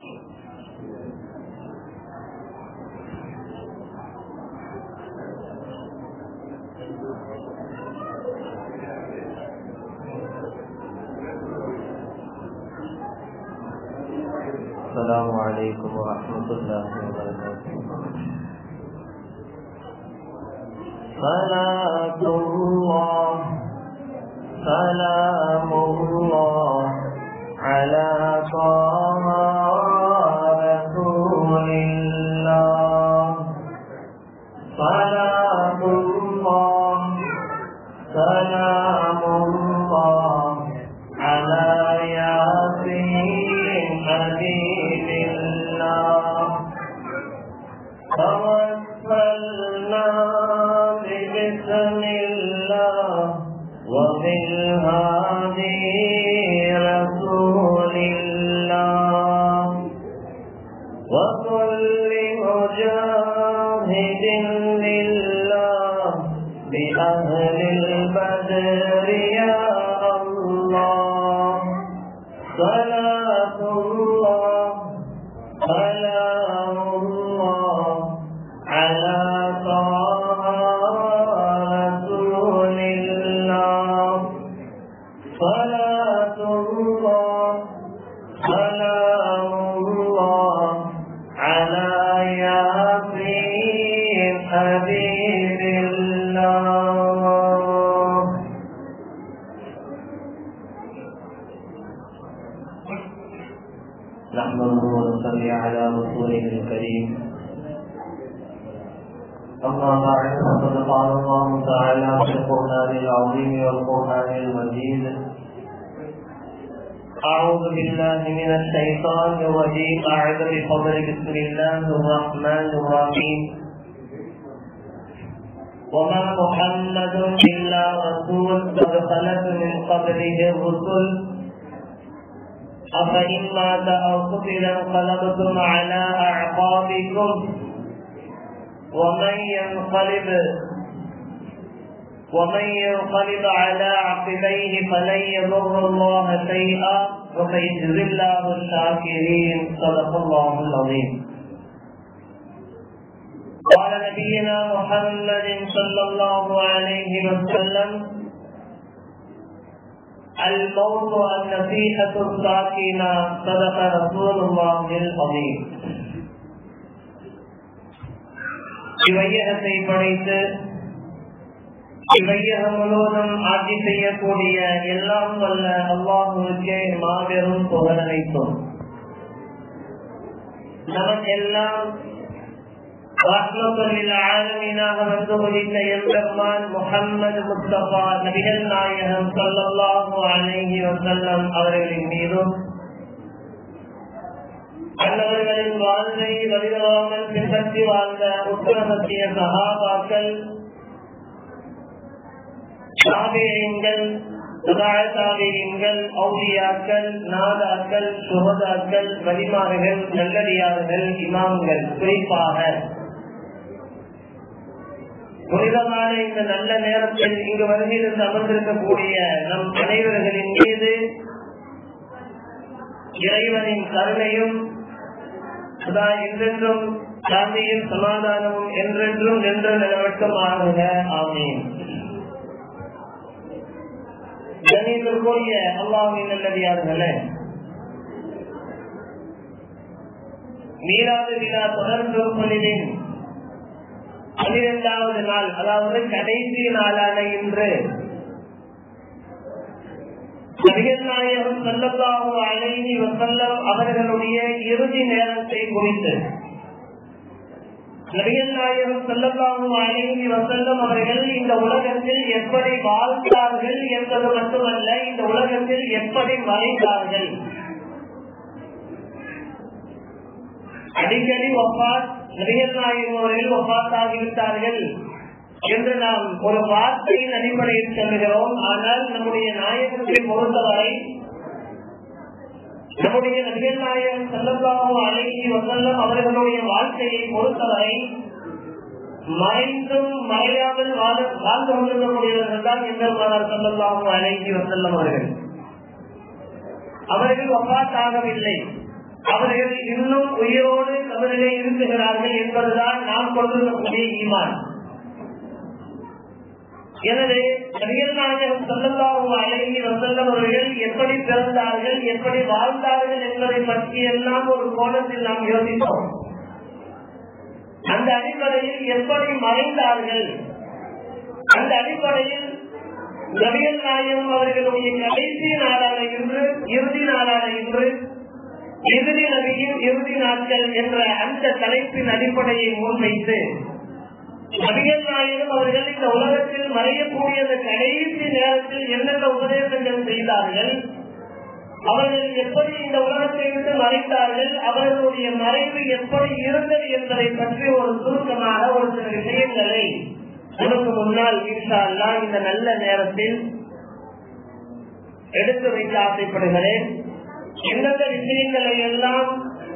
السلام عليكم ورحمة الله وبركاته صلاة الله سلام الله على طه رسول الله صلاة الله سلام الله على ياسين حبيب الله توسلنا ببسم الله وبالهادي رسول الله وكل مجاهد لله بأهل البدر يا الله صلاة الله سلام الله على طه رسول الله صلاة الله سلام الله على ياسين حبيب الله نحمده ونصلي على رسوله الكريم أما بعد فقد قال الله تعالى في القرآن العظيم والقرآن المجيد أعوذ بالله من الشيطان الرجيم أعوذ بفضل بسم الله الرحمن الرحيم وما محمد إلا رسول قد خلت من قبله الرسل أفإن مات أو قتل انقلبتم على أعقابكم ومن ينقلب ومن ينقلب على عقبيه فلن يضر الله شيئا وسيجزي الله الشاكرين صدق الله العظيم قال نبينا محمد صلى الله عليه وسلم الموت النصيحة الساكنة صدق رسول الله العظيم இவ்வையகத்தை படைத்து இவ்வையகம் முழுவதும் ஆட்சி செய்யக்கூடிய எல்லாம் வல்ல அல்லாஹுக்கே மாபெரும் புகழ் அனைத்தும் நமக்கெல்லாம் ஆலமீனாக வந்து முடித்த எம்பெருமான் முகம்மது முஸ்தபா நபிகள் நாயகம் சொல்லல்லாஹு அலைஹி வசல்லம் அவர்களின் மீதும் அன்னவர்களின் வாழ்வை வழிதலாமல் பின்பற்றி வாழ்ந்த உத்தரமத்திய சகாபாக்கள் சாபியங்கள் சாபியங்கள் ஔலியாக்கள் நாதாக்கள் சுகதாக்கள் வலிமார்கள் நல்லடியார்கள் இமாம்கள் குறிப்பாக புனிதமான இந்த நல்ல நேரத்தில் இங்கு வருகிறது அமர்ந்திருக்கக்கூடிய நம் அனைவர்களின் மீது இறைவனின் கருணையும் சதா என்றென்றும் சாந்தியும் சமாதானமும் என்றென்றும் நின்று நிலவட்டும் ஆகுக ஆமீன் கணிதற்குரிய அல்லாஹின் நல்லடியார்களே மீராது விழா தொடர்ந்து பொழுதின் பனிரெண்டாவது நாள் அதாவது கடைசி நாளான இன்று நபிகள் நாயகம் செல்லல்லாஹு அலைஹி வசல்லம் அவர்களுடைய இறுதி நேரத்தை குறித்து நபிகள் நாயகம் செல்லல்லாஹு அலைஹி வசல்லம் அவர்கள் இந்த உலகத்தில் எப்படி வாழ்ந்தார்கள் என்பது மட்டுமல்ல இந்த உலகத்தில் எப்படி மறைந்தார்கள் அடிக்கடி ஒப்பாத் நபிகள் நாயகம் அவர்கள் ஒப்பாத்தாகிவிட்டார்கள் என்று நாம் ஒரு வார்த்தையின் அடிப்படையில் சொல்லுகிறோம் ஆனால் நம்முடைய நாயகத்தை பொறுத்தவரை நம்முடைய நபிகள் நாயகம் செல்லல்லாஹோ அழகி வசல்லம் அவர்களுடைய வாழ்க்கையை பொறுத்தவரை மறைந்தும் மறையாமல் வாழ்ந்து கொண்டிருக்கக்கூடியவர்கள் தான் எங்கள் செல்லல்லாஹோ அழகி வசல்லம் அவர்கள் அவர்கள் ஒப்பாத்தாகவில்லை அவர்கள் இன்னும் உயிரோடு கபரிலே இருக்குகிறார்கள் என்பதுதான் நாம் கொண்டிருக்கக்கூடிய ஈமான் எனவே நபிகள் நாயகம் சொல்லல்லாஹு அலைஹி வஸல்லம் அவர்கள் எப்படி பிறந்தார்கள் எப்படி வாழ்ந்தார்கள் என்பதை பற்றி எல்லாம் ஒரு கோணத்தில் நாம் யோசித்தோம் அந்த அடிப்படையில் எப்படி மறைந்தார்கள் அந்த அடிப்படையில் நபிகள் நாயகம் அவர்களுடைய கடைசி நாளான இன்று இறுதி நாளான இன்று இறுதி நபியின் இறுதி நாட்கள் என்ற அந்த தலைப்பின் அடிப்படையை முன்வைத்து நபிகள் நாயகம் அவர்கள் இந்த உலகத்தில் மறையக்கூடிய அந்த கடைசி நேரத்தில் என்னென்ன உபதேசங்கள் செய்தார்கள் அவர்கள் எப்படி இந்த உலகத்தை விட்டு மறைத்தார்கள் அவர்களுடைய மறைவு எப்படி இருந்தது என்பதை பற்றி ஒரு சுருக்கமாக ஒரு சில விஷயங்களை நமக்கு முன்னால் ஈஷா அல்லா இந்த நல்ல நேரத்தில் எடுத்து வைக்க ஆசைப்படுகிறேன் எந்தெந்த விஷயங்களை எல்லாம்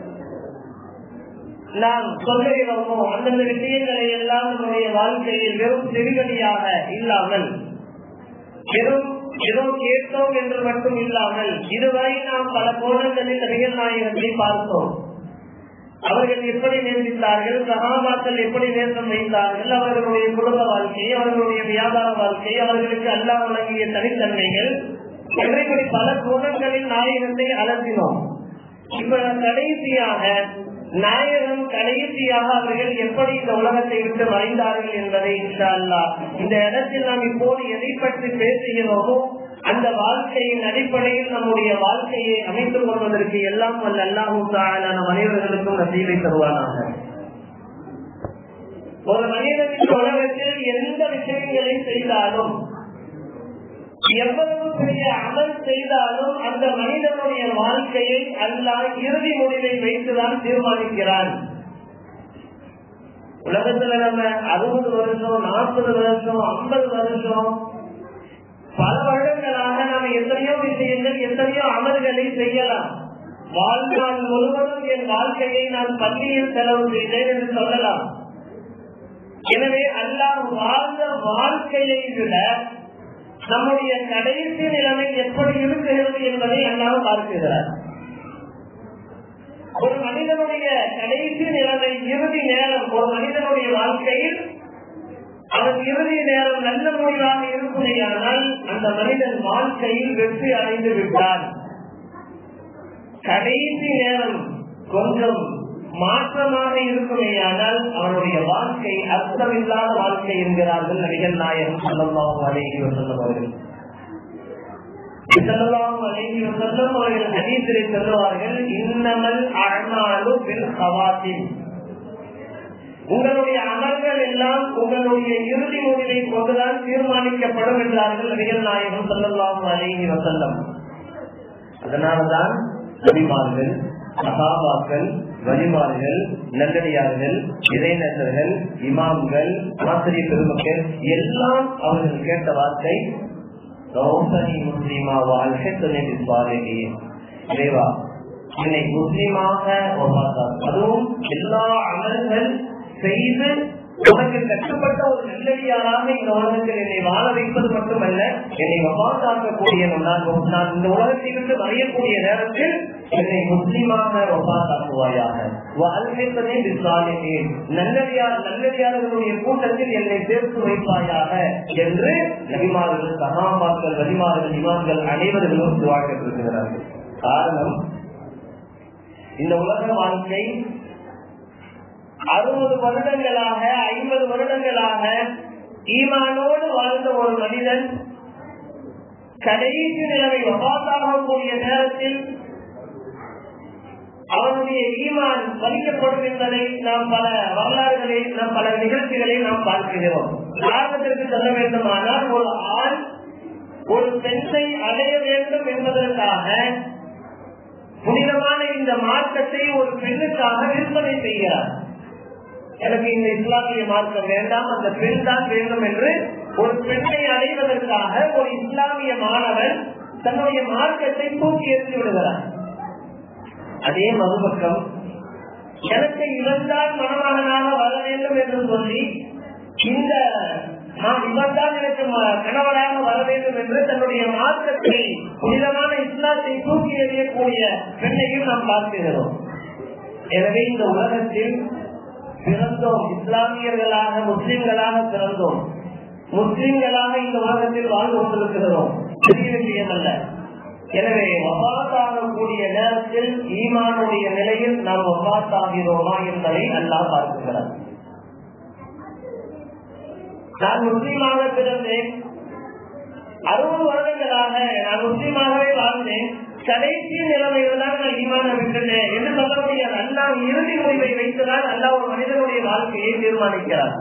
நாம் சொல்லுகிறோமோ அந்தந்த விஷயங்களை எல்லாம் நம்முடைய வாழ்க்கையில் வெறும் செவிகளியாக இல்லாமல் வெறும் ஏதோ கேட்டோம் என்று மட்டும் இல்லாமல் இதுவரை நாம் பல கோணங்களில் நபிகள் நாயகத்தை பார்த்தோம் அவர்கள் எப்படி நேசித்தார்கள் சகாபாக்கள் எப்படி நேசம் வைத்தார்கள் அவர்களுடைய குடும்ப வாழ்க்கை அவர்களுடைய வியாபார வாழ்க்கை அவர்களுக்கு அல்லா வழங்கிய தனித்தன்மைகள் இப்படி பல கோணங்களில் நாயகத்தை அலசினோம் இப்ப கடைசியாக நாயகம் கடைசியாக அவர்கள் எப்படி இந்த உலகத்தை விட்டு மறைந்தார்கள் என்பதை அல்லா இந்த இடத்தில் நாம் இப்போது எதை பற்றி பேசுகிறோமோ அந்த வாழ்க்கையின் அடிப்படையில் நம்முடைய வாழ்க்கையை அமைத்துக் கொள்வதற்கு எல்லாம் வல்ல அல்லாஹும் நம் அனைவர்களுக்கும் நசீவை தருவானாக ஒரு மனிதனின் உலகத்தில் எந்த விஷயங்களை செய்தாலும் எவ்வளவு பெரிய அமல் செய்தாலும் அந்த மனிதனுடைய வாழ்க்கையை அல்லாஹ் இறுதி முடிவை வைத்துதான் தீர்மானிக்கிறான் உலகத்துல நம்ம அறுபது வருஷம் நாற்பது வருஷம் ஐம்பது வருஷம் பல வருடங்களாக நாம எத்தனையோ விஷயங்கள் எத்தனையோ அமல்களை செய்யலாம் வாழ்நாள் முழுவதும் என் வாழ்க்கையை நான் பள்ளியில் செலவு செய்தேன் என்று சொல்லலாம் எனவே அல்லாஹ் வாழ்ந்த வாழ்க்கையை விட நம்முடைய கடைசி நிலைமை எப்படி இருக்கிறது என்பதை எல்லாம் பார்க்கிறார் ஒரு மனிதனுடைய கடைசி நிலைமை இறுதி நேரம் ஒரு மனிதனுடைய வாழ்க்கையில் அவன் இறுதி நேரம் நல்ல முறையாக இருக்குமையானால் அந்த மனிதன் வாழ்க்கையில் வெற்றி அடைந்து விட்டான் கடைசி நேரம் கொஞ்சம் மாற்றமாக இருக்குமேயானால் அவனுடைய வாழ்க்கை அர்த்தமில்லாத வாழ்க்கை என்கிறார்கள் நடிகர் நாயகம் சொல்லலாம் அழகி வசந்தவர்கள் சொல்லலாம் அழகி வசந்தம் அவர்கள் ஹதீசிலை சொல்லுவார்கள் இன்னமல் அழமாலு பின் கவாத்தின் உங்களுடைய அமல்கள் எல்லாம் உங்களுடைய இறுதி முடிவை கொண்டுதான் தீர்மானிக்கப்படும் என்றார்கள் நடிகர் நாயகம் சொல்லலாம் அழகி வசந்தம் அதனால்தான் நபிமார்கள் சகாபாக்கள் வழிமாறுகள் நல்லடியார்கள் இறைநேசர்கள் இமாம்கள் ஆசிரியர் பெருமக்கள் எல்லாம் அவர்கள் கேட்ட வார்த்தை கௌசனி முஸ்லீமா வாழ்க்கை இறைவா என்னை முஸ்லீமாக அதுவும் எல்லா அமல்கள் செய்து உனக்கு கட்டுப்பட்ட ஒரு நல்லடியாராக இந்த உலகத்தில் என்னை வாழ வைப்பது மட்டுமல்ல என்னை வபாத்தாக்கக்கூடிய நான் நான் இந்த உலகத்தை விட்டு மறையக்கூடிய நேரத்தில் என்னை முஸ்லீமாக வபாத்தாக்குவாயாக வாழ்க்கைப்பதே விசாரித்தேன் நல்லடியார் நல்லடியார்களுடைய கூட்டத்தில் என்னை சேர்த்து வைப்பாயாக என்று நபிமார்கள் சகாமாக்கள் வலிமார்கள் இமாம்கள் அனைவர்களும் துவாக்கப்பட்டிருக்கிறார்கள் காரணம் இந்த உலக வாழ்க்கை அறுபது வருடங்களாக ஐம்பது வருடங்களாக ஈமானோடு வாழ்ந்த ஒரு மனிதன் கடைசி நிலைமை வபாத்தாகக்கூடிய நேரத்தில் அவனுடைய ஈமான் பலிக்கப்படும் என்பதை நாம் பல வரலாறுகளை நாம் பல நிகழ்ச்சிகளை நாம் பார்க்கிறோம் காரணத்திற்கு சொல்ல வேண்டுமானால் ஒரு ஆண் ஒரு பெண்ணை அடைய வேண்டும் என்பதற்காக புனிதமான இந்த மார்க்கத்தை ஒரு பெண்ணுக்காக விற்பனை செய்கிறார் எனக்கு இந்த இஸ்லாமிய மார்க்கம் வேண்டாம் அந்த பெண் தான் வேண்டும் என்று ஒரு பெண்ணை அடைவதற்காக ஒரு இஸ்லாமிய மாணவன் தன்னுடைய மார்க்கத்தை தூக்கி எறிந்து விடுகிறார் அதே மறுபக்கம் எனக்கு இவன்தான் மணமகனாக வர வேண்டும் என்று சொல்லி இந்த நான் இவன்தான் எனக்கு கணவனாக வர வேண்டும் என்று தன்னுடைய மார்க்கத்தை புனிதமான இஸ்லாத்தை தூக்கி எறியக்கூடிய பெண்ணையும் நாம் பார்க்கிறோம் எனவே இந்த உலகத்தில் பிறந்தோம் இஸ்லாமியர்களாக முஸ்லிம்களாக பிறந்தோம் முஸ்லிம்களாக இந்த உலகத்தில் வாழ்ந்து கொண்டிருக்கிறோம் பெரிய விஷயம் அல்ல எனவே வபாத்தாகக்கூடிய நேரத்தில் ஈமானுடைய நிலையில் நாம் வபாத்தாகிறோமா என்பதை அல்லாஹ் பார்க்கிறார் நான் முஸ்லீமாக பிறந்தேன் அறுபது வருடங்களாக நான் முஸ்லீமாகவே வாழ்ந்தேன் கடைசி நிலைமையில் தான் நான் ஈமான விட்டுட்டேன் என்று சொல்ல முடியாது அல்லா இறுதி முடிவை வைத்துதான் அல்லா ஒரு மனிதனுடைய வாழ்க்கையை தீர்மானிக்கிறார்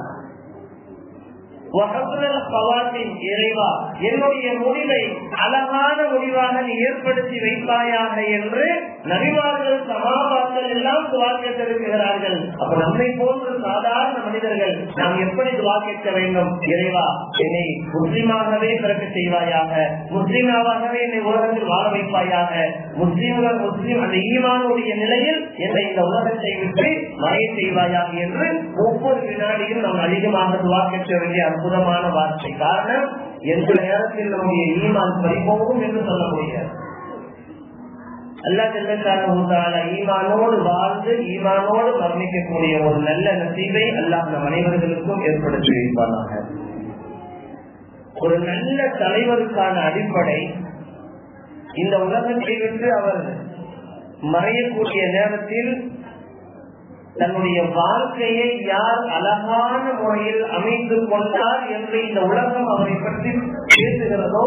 இறைவா என்னுடைய முடிவை அழகான முடிவாக நீ ஏற்படுத்தி வைப்பாயாக என்று நபிமார்கள் சமாபாக்கள் எல்லாம் துவா கேட்டிருக்கிறார்கள் அப்ப நம்மை போன்ற சாதாரண மனிதர்கள் நாம் எப்படி துவா கேட்க வேண்டும் இறைவா என்னை முஸ்லிமாகவே பிறக்க செய்வாயாக முஸ்லிமாகவே என்னை உலகத்தில் வாழ வைப்பாயாக முஸ்லிம்கள் முஸ்லிம் அந்த ஈமானுடைய நிலையில் என்னை இந்த உலகத்தை விட்டு மறைய செய்வாயாக என்று ஒவ்வொரு வினாடியும் நாம் அதிகமாக துவா கேட்க வேண்டிய அற்புதமான வார்த்தை காரணம் எந்த நேரத்தில் நம்முடைய ஈமான் பறிபோகும் என்று சொல்ல முடியாது அல்லா செல்லக்கான ஈமானோடு வாழ்ந்து ஈமானோடு வர்ணிக்கக்கூடிய ஒரு நல்ல நசீவை அல்லாஹ் நம் அனைவர்களுக்கும் ஏற்படுத்தி வைப்பானாக ஒரு நல்ல தலைவருக்கான அடிப்படை இந்த உலகத்தை விட்டு அவர் மறையக்கூடிய நேரத்தில் தன்னுடைய வாழ்க்கையை யார் அழகான முறையில் அமைத்துக் கொண்டார் என்று இந்த உலகம் அவரை பற்றி பேசுகிறதோ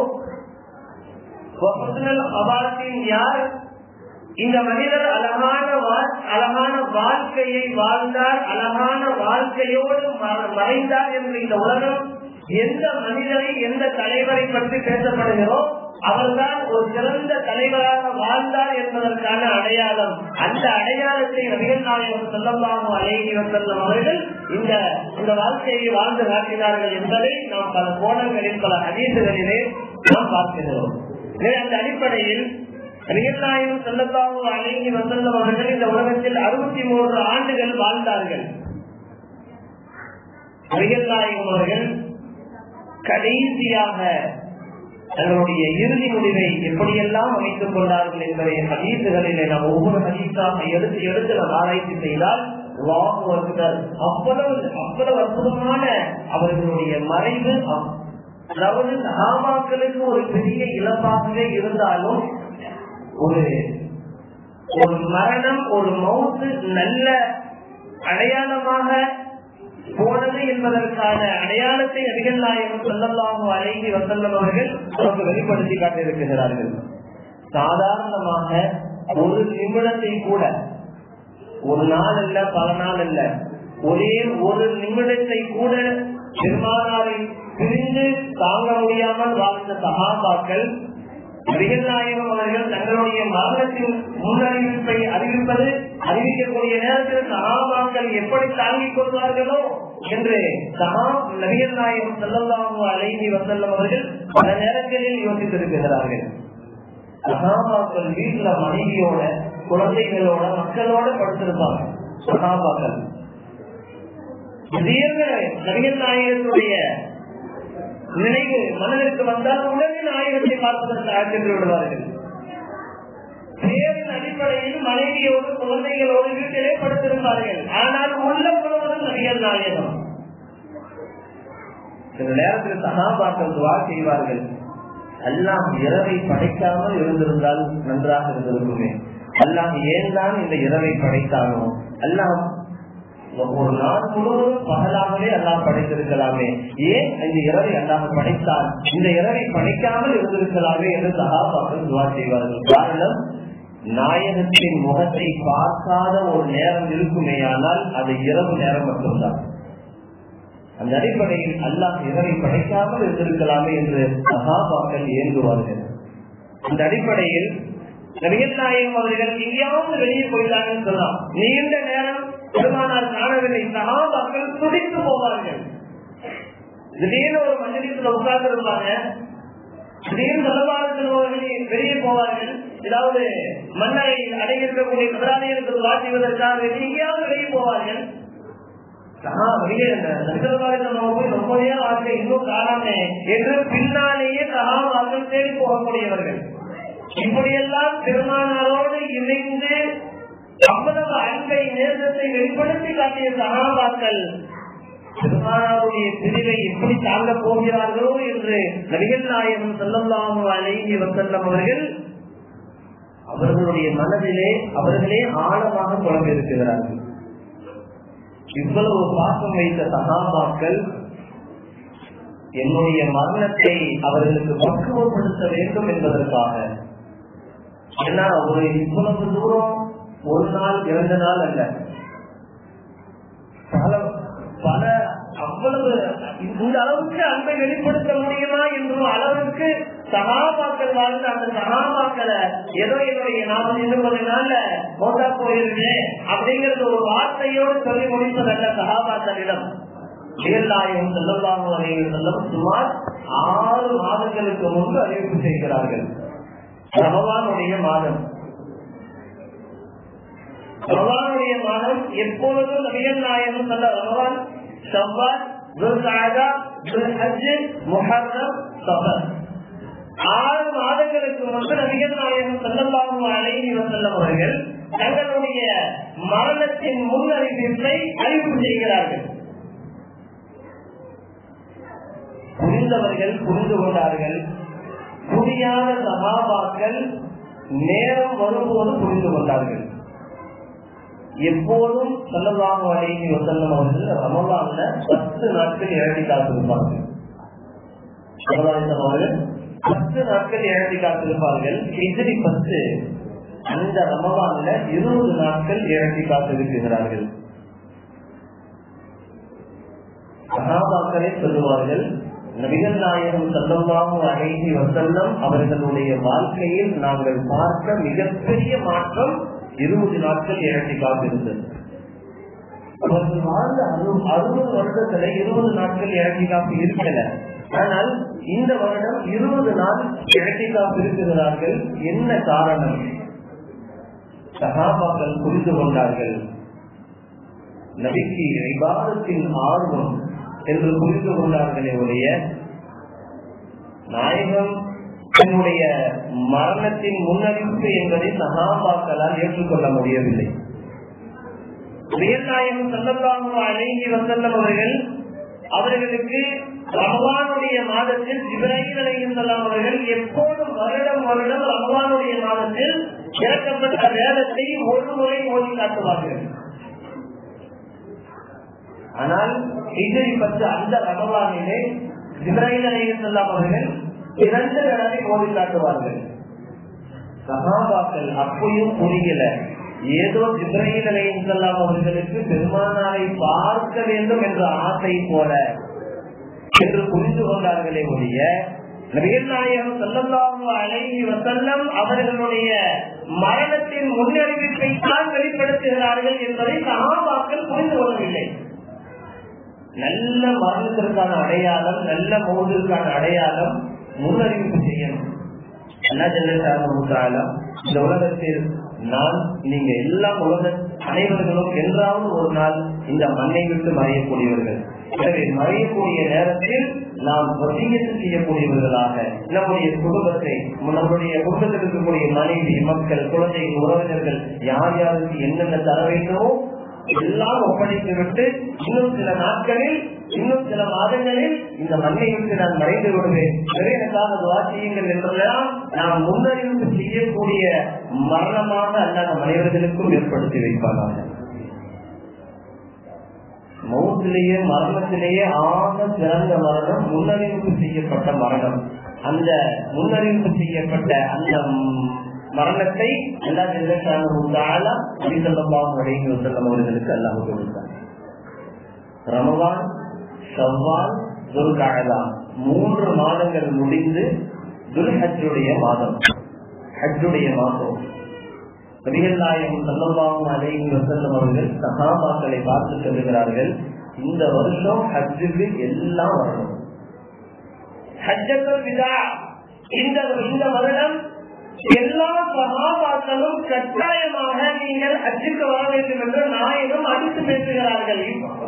அபாத்தின் யார் இந்த மனிதர் அழகான அழகான வாழ்க்கையை வாழ்ந்தார் அழகான வாழ்க்கையோடு மறைந்தார் என்று இந்த உலகம் எந்த மனிதரை எந்த தலைவரை பற்றி பேசப்படுகிறோ அவர்தான் ஒரு சிறந்த தலைவராக வாழ்ந்தார் என்பதற்கான அடையாளம் அந்த அடையாளத்தை நபிகள் நாயகம் செல்லமாக அழகி செல்லும் அவர்கள் இந்த இந்த வாழ்க்கையை வாழ்ந்து காட்டினார்கள் என்பதை நாம் பல கோணங்களில் பல அதீசுகளிலே நாம் பார்க்கிறோம் அந்த அடிப்படையில் நபிகள்நாயகம் செல்லத்தாவு அழகி வசல்லம் அவர்கள் இந்த உலகத்தில் அறுபத்தி மூன்று ஆண்டுகள் வாழ்ந்தார்கள் நபிகள் நாயகம் அவர்கள் கடைசியாக தங்களுடைய இறுதி முடிவை எப்படியெல்லாம் அமைத்துக் கொண்டார்கள் என்பதை ஹதீசுகளிலே நாம் ஒவ்வொரு ஹதீஸாக எடுத்து எடுத்து நாம் ஆராய்ச்சி செய்தால் அவ்வளவு அவ்வளவு அற்புதமான அவர்களுடைய மறைவு அதாவது சகாபாக்களுக்கு ஒரு பெரிய இழப்பாகவே இருந்தாலும் ஒரு ஒரு மரணம் ஒரு மவுத்து நல்ல அடையாளமாக போனது என்பதற்கான அடையாளத்தை நபிகள் நாயகம் சொல்லலாக அழகி வசல்லம் அவர்கள் நமக்கு வெளிப்படுத்தி காட்டியிருக்கிறார்கள் சாதாரணமாக ஒரு நிமிடத்தை கூட ஒரு நாள் இல்ல பல நாள் இல்ல ஒரே ஒரு நிமிடத்தை கூட பெருமானாரை பிரிந்து தாங்க முடியாமல் வாழ்ந்த சகாபாக்கள் நபிகள் நாயகம் அவர்கள் தங்களுடைய மரணத்தின் முன்னறிவிப்பை அறிவிப்பது அறிவிக்கக்கூடிய நேரத்தில் சகாபாக்கள் எப்படி தாங்கிக் கொள்வார்களோ என்று சகா நபிகள் நாயகம் செல்லல்லாமோ அழகி வசல்லம் அவர்கள் பல நேரங்களில் யோசித்திருக்கிறார்கள் சகாபாக்கள் வீட்டுல மனைவியோட குழந்தைகளோட மக்களோட படுத்திருப்பாங்க சகாபாக்கள் திடீர்னு நபிகள் நாயகத்துடைய நினைவு மனதிற்கு வந்தால் உடனே நாயகத்தை பார்ப்பதற்காக சென்று விடுவார்கள் பேரின் அடிப்படையில் மனைவியோடு குழந்தைகளோடு வீட்டிலே படுத்திருப்பார்கள் ஆனால் உள்ள முழுவதும் நபிகள் நாயகம் சில நேரத்தில் சகாபாக்கள் துவா செய்வார்கள் எல்லாம் இரவை படைக்காமல் இருந்திருந்தால் நன்றாக இருந்திருக்குமே அல்லாம் ஏன் தான் இந்த இரவை படைத்தானோ எல்லாம் ஒரு நாள் முழுவதும் பகலாகவே எல்லாம் படைத்திருக்கலாமே ஏன் இந்த இரவை அல்லாம படைத்தான் இந்த இரவை படைக்காமல் இருந்திருக்கலாமே என்று சகாபாக்கள் துவா செய்வார்கள் காரணம் நாயகத்தின் முகத்தை பார்க்காத ஒரு நேரம் இருக்குமேயானால் அது இரவு நேரம் மட்டும்தான் அந்த அடிப்படையில் அல்லாஹ் இரவை படைக்காமல் இருந்திருக்கலாமே என்று சகாபாக்கள் இயங்குவார்கள் அந்த அடிப்படையில் நபிகள் நாயகம் அவர்கள் எங்கேயாவது வெளியே போயிட்டாங்கன்னு சொல்லலாம் நீண்ட நேரம் பெருமானார் காணவில்லை சகாபாக்கள் துடித்து போவார்கள் திடீர்னு ஒரு மஞ்சளித்துல உட்கார்ந்து இருப்பாங்க திடீர்னு சொல்லவாரத்தில் வெளியே போவார்கள் ஏதாவது மன்னரை அடையிருக்கக்கூடிய முதலாளிகளுக்கு வாசிவதற்காக எங்கேயாவது வெளியே போவார்கள் ரொம்ப நேரம் வாழ்க்கை இன்னும் காணாமே என்று பின்னாலேயே சகாபாக்கள் தேடி போகக்கூடியவர்கள் இப்படியெல்லாம் பெருமானாரோடு இணைந்து அவ்வளவு அன்பை நேசத்தை வெளிப்படுத்தி காட்டிய சகாபாக்கள் பெருமானாருடைய பிரிவை எப்படி தாங்க போகிறார்களோ என்று நபிகள் நாயகம் செல்லல்லாமு அழகி வசல்லம் அவர்கள் அவர்களுடைய மனதிலே அவர்களே ஆழமாக குழம்பிருக்கிறார்கள் இவ்வளவு பாசம் வைத்த சகாபாக்கள் என்னுடைய மரணத்தை அவர்களுக்கு பக்குவப்படுத்த வேண்டும் என்பதற்காக ஏன்னா ஒரு இவ்வளவு தூரம் ஒரு நாள் இரண்டு நாள் அல்ல பல பல அவ்வளவு இந்த அளவுக்கு அன்பை வெளிப்படுத்த முடியுமா என்றும் அளவுக்கு சகாபாக்கள் வாழ்ந்த அந்த சகாபாக்களை ஏதோ என்னுடைய நாம இன்னும் கொஞ்ச நாள்ல மோதா போயிருந்தே அப்படிங்கறது ஒரு வார்த்தையோடு சொல்லி முடிப்பதல்ல சகாபாக்களிடம் செயலாயம் செல்லலாம் செல்லும் சுமார் ஆறு மாதங்களுக்கு முன்பு அறிவிப்பு செய்கிறார்கள் ரமவானுடைய மாதம் ரமவானுடைய மாதம் எப்பொழுதும் நபிகள் நாயகம் சொல்ல ரமவான் செவ்வாய் துர்காதா துர்ஹஜ் முஹர்ரம் சபர் ஆறு மாதங்களுக்கு முன்பு நபிகள் நாயகம் செல்லல்லாமு அலைஹி வசல்லம் அவர்கள் தங்களுடைய மரணத்தின் முன் அறிவிப்பை அறிவிப்பு செய்கிறார்கள் புரிந்தவர்கள் புரிந்து கொண்டார்கள் புரியாத சகாபாக்கள் நேரம் வரும்போது புரிந்து கொண்டார்கள் எப்போதும் சொல்லலாம் அழகி வசல்லம் அவர்கள் ரமலான்ல பத்து நாட்கள் இழந்தி காத்திருப்பார்கள் அவர்கள் பத்து நாட்கள் இழந்தி காத்திருப்பார்கள் எதிரி பத்து அந்த ரமலான்ல இருபது நாட்கள் இழந்தி காத்திருக்கிறார்கள் சகாபாக்களே சொல்லுவார்கள் நபிகள் நாயகம் செல்லமாக அழகி வசல்லம் அவர்களுடைய வாழ்க்கையில் நாங்கள் பார்க்க மிகப்பெரிய மாற்றம் இருபது நாட்கள் இரட்டி காப்பிருந்தது அவர்கள் வாழ்ந்த அறுபது வருடத்துல இருபது நாட்கள் இரட்டி காப்பு இருக்கல ஆனால் இந்த வருடம் இருபது நாள் இரட்டி காப்பு இருக்கிறார்கள் என்ன காரணம் சகாபாக்கள் புரிந்து கொண்டார்கள் நபிக்கு விவாதத்தின் ஆர்வம் என்று புரிந்து கொண்டார்களே ஒழிய நாயகம் தன்னுடைய மரணத்தின் முன்னறிவிப்பு என்பதை சகாபாக்களால் ஏற்றுக்கொள்ள முடியவில்லை உயர்நாயகம் செல்லல்லாமோ அழகி வசல்லம் அவர்கள் அவர்களுக்கு ரமவானுடைய மாதத்தில் ஜிப்ராஹிம் அலைஹிஸ்ஸலாம் அவர்கள் எப்போதும் வருடம் வருடம் ரமவானுடைய மாதத்தில் இறக்கப்பட்ட வேதத்தை ஒரு முறை ஓடி காட்டுவார்கள் ஆனால் ஹிஜரி பத்து அந்த ரமவானிலே ஜிப்ராஹிம் அலைஹிஸ்ஸலாம் அவர்கள் இரண்டு தடவை ஓடி காட்டுவார்கள் சகாபாக்கள் அப்பையும் புரியல ஏதோ ஜிப்ரஹீல் அலைஹிஸ்ஸலாம் அவர்களுக்கு பெருமானாரை பார்க்க வேண்டும் என்ற ஆசை போல என்று புரிந்து கொண்டார்களே ஒழிய நபிகள் நாயகம் ஸல்லல்லாஹு அலைஹி வஸல்லம் அவர்களுடைய மரணத்தின் முன்னறிவிப்பை தான் வெளிப்படுத்துகிறார்கள் என்பதை சகாபாக்கள் புரிந்து கொள்ளவில்லை நல்ல மரணத்திற்கான அடையாளம் நல்ல மோதலுக்கான அடையாளம் முன்னறிவிப்பு செய்யணும் அல்லா ஜெல்லாலும் இந்த உலகத்தில் நான் நீங்க எல்லா உலக அனைவர்களும் என்றாவது ஒரு நாள் இந்த மண்ணை விட்டு மறையக்கூடியவர்கள் எனவே மறையக்கூடிய நேரத்தில் நாம் வசியத்து செய்யக்கூடியவர்களாக நம்முடைய குடும்பத்தை நம்முடைய குடும்பத்தில் இருக்கக்கூடிய மனைவி மக்கள் குழந்தைகள் உறவினர்கள் யார் யாருக்கு என்னென்ன தர வேண்டுமோ எல்லாம் ஒப்படைத்து விட்டு இன்னும் சில நாட்களில் இன்னும் சில மாதங்களில் இந்த மண்ணை விட்டு நான் மறைந்து விடுவேன் எனவே எனக்காக துவா செய்யுங்கள் என்றெல்லாம் நாம் முன்னறிவிப்பு செய்யக்கூடிய மரணமாக அல்ல நம் அனைவர்களுக்கும் ஏற்படுத்தி வைப்பார்கள் மௌத்திலேயே மரணத்திலேயே ஆக சிறந்த மரணம் முன்னறிவிப்பு செய்யப்பட்ட மரணம் அந்த முன்னறிவிப்பு செய்யப்பட்ட அந்த மரணத்தை எல்லா செல்லம் அவர்களுக்கு அல்லாஹ் கொடுத்தார் ரமவான் ஷவ்வால் துல்காழா மூன்று மாதங்கள் முடிந்து துல்ஹஜ்ஜுடைய மாதம் ஹஜ்ஜுடைய மாதம் நபிகள் நாயகம் சல்லல்லாஹு அலைஹி வஸல்லம் அவர்கள் சஹாபாக்களை பார்த்து சொல்லுகிறார்கள் இந்த வருஷம் ஹஜ்ஜுக்கு எல்லாம் வரணும் ஹஜ்ஜத்துல் விதா இந்த இந்த வருடம் எல்லா சகாபாக்களும் கட்டாயமாக நீங்கள் ஹஜ்ஜுக்கு வர வேண்டும் என்று நாயகம் அடித்து பேசுகிறார்கள்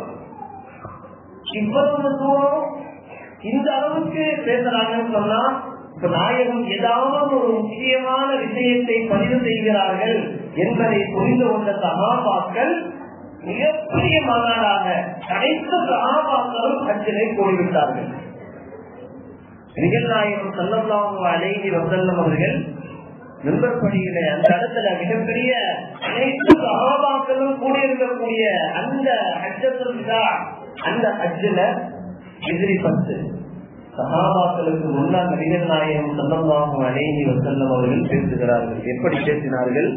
இவ்வளவு தூரம் இந்த அளவுக்கு பேசுறாங்கன்னு சொன்னா இப்ப நாயகம் ஏதாவது ஒரு முக்கியமான விஷயத்தை பதிவு செய்கிறார்கள் என்பதை புரிந்து கொண்ட சகாபாக்கள் மிகப்பெரிய மாநாடாக அனைத்து சகாபாக்களும் ஹஜ்ஜினை கூறிவிட்டார்கள் நிகழ்நாயகம் சல்லல்லாஹு அலைஹி வசல்லம் அவர்கள் மெம்பர்படியில அந்த இடத்துல மிகப்பெரிய அனைத்து சகாபாக்களும் கூடியிருக்கக்கூடிய அந்த ஹஜ்ஜத்துல் விதா அந்த ஹஜ்ஜில எதிரி பத்து சகாபாக்களுக்கு முன்னால் நபிகள் நாயகம் சல்லல்லாஹு அலைஹி வசல்லம் அவர்கள் பேசுகிறார்கள் எப்படி பேசினார்கள்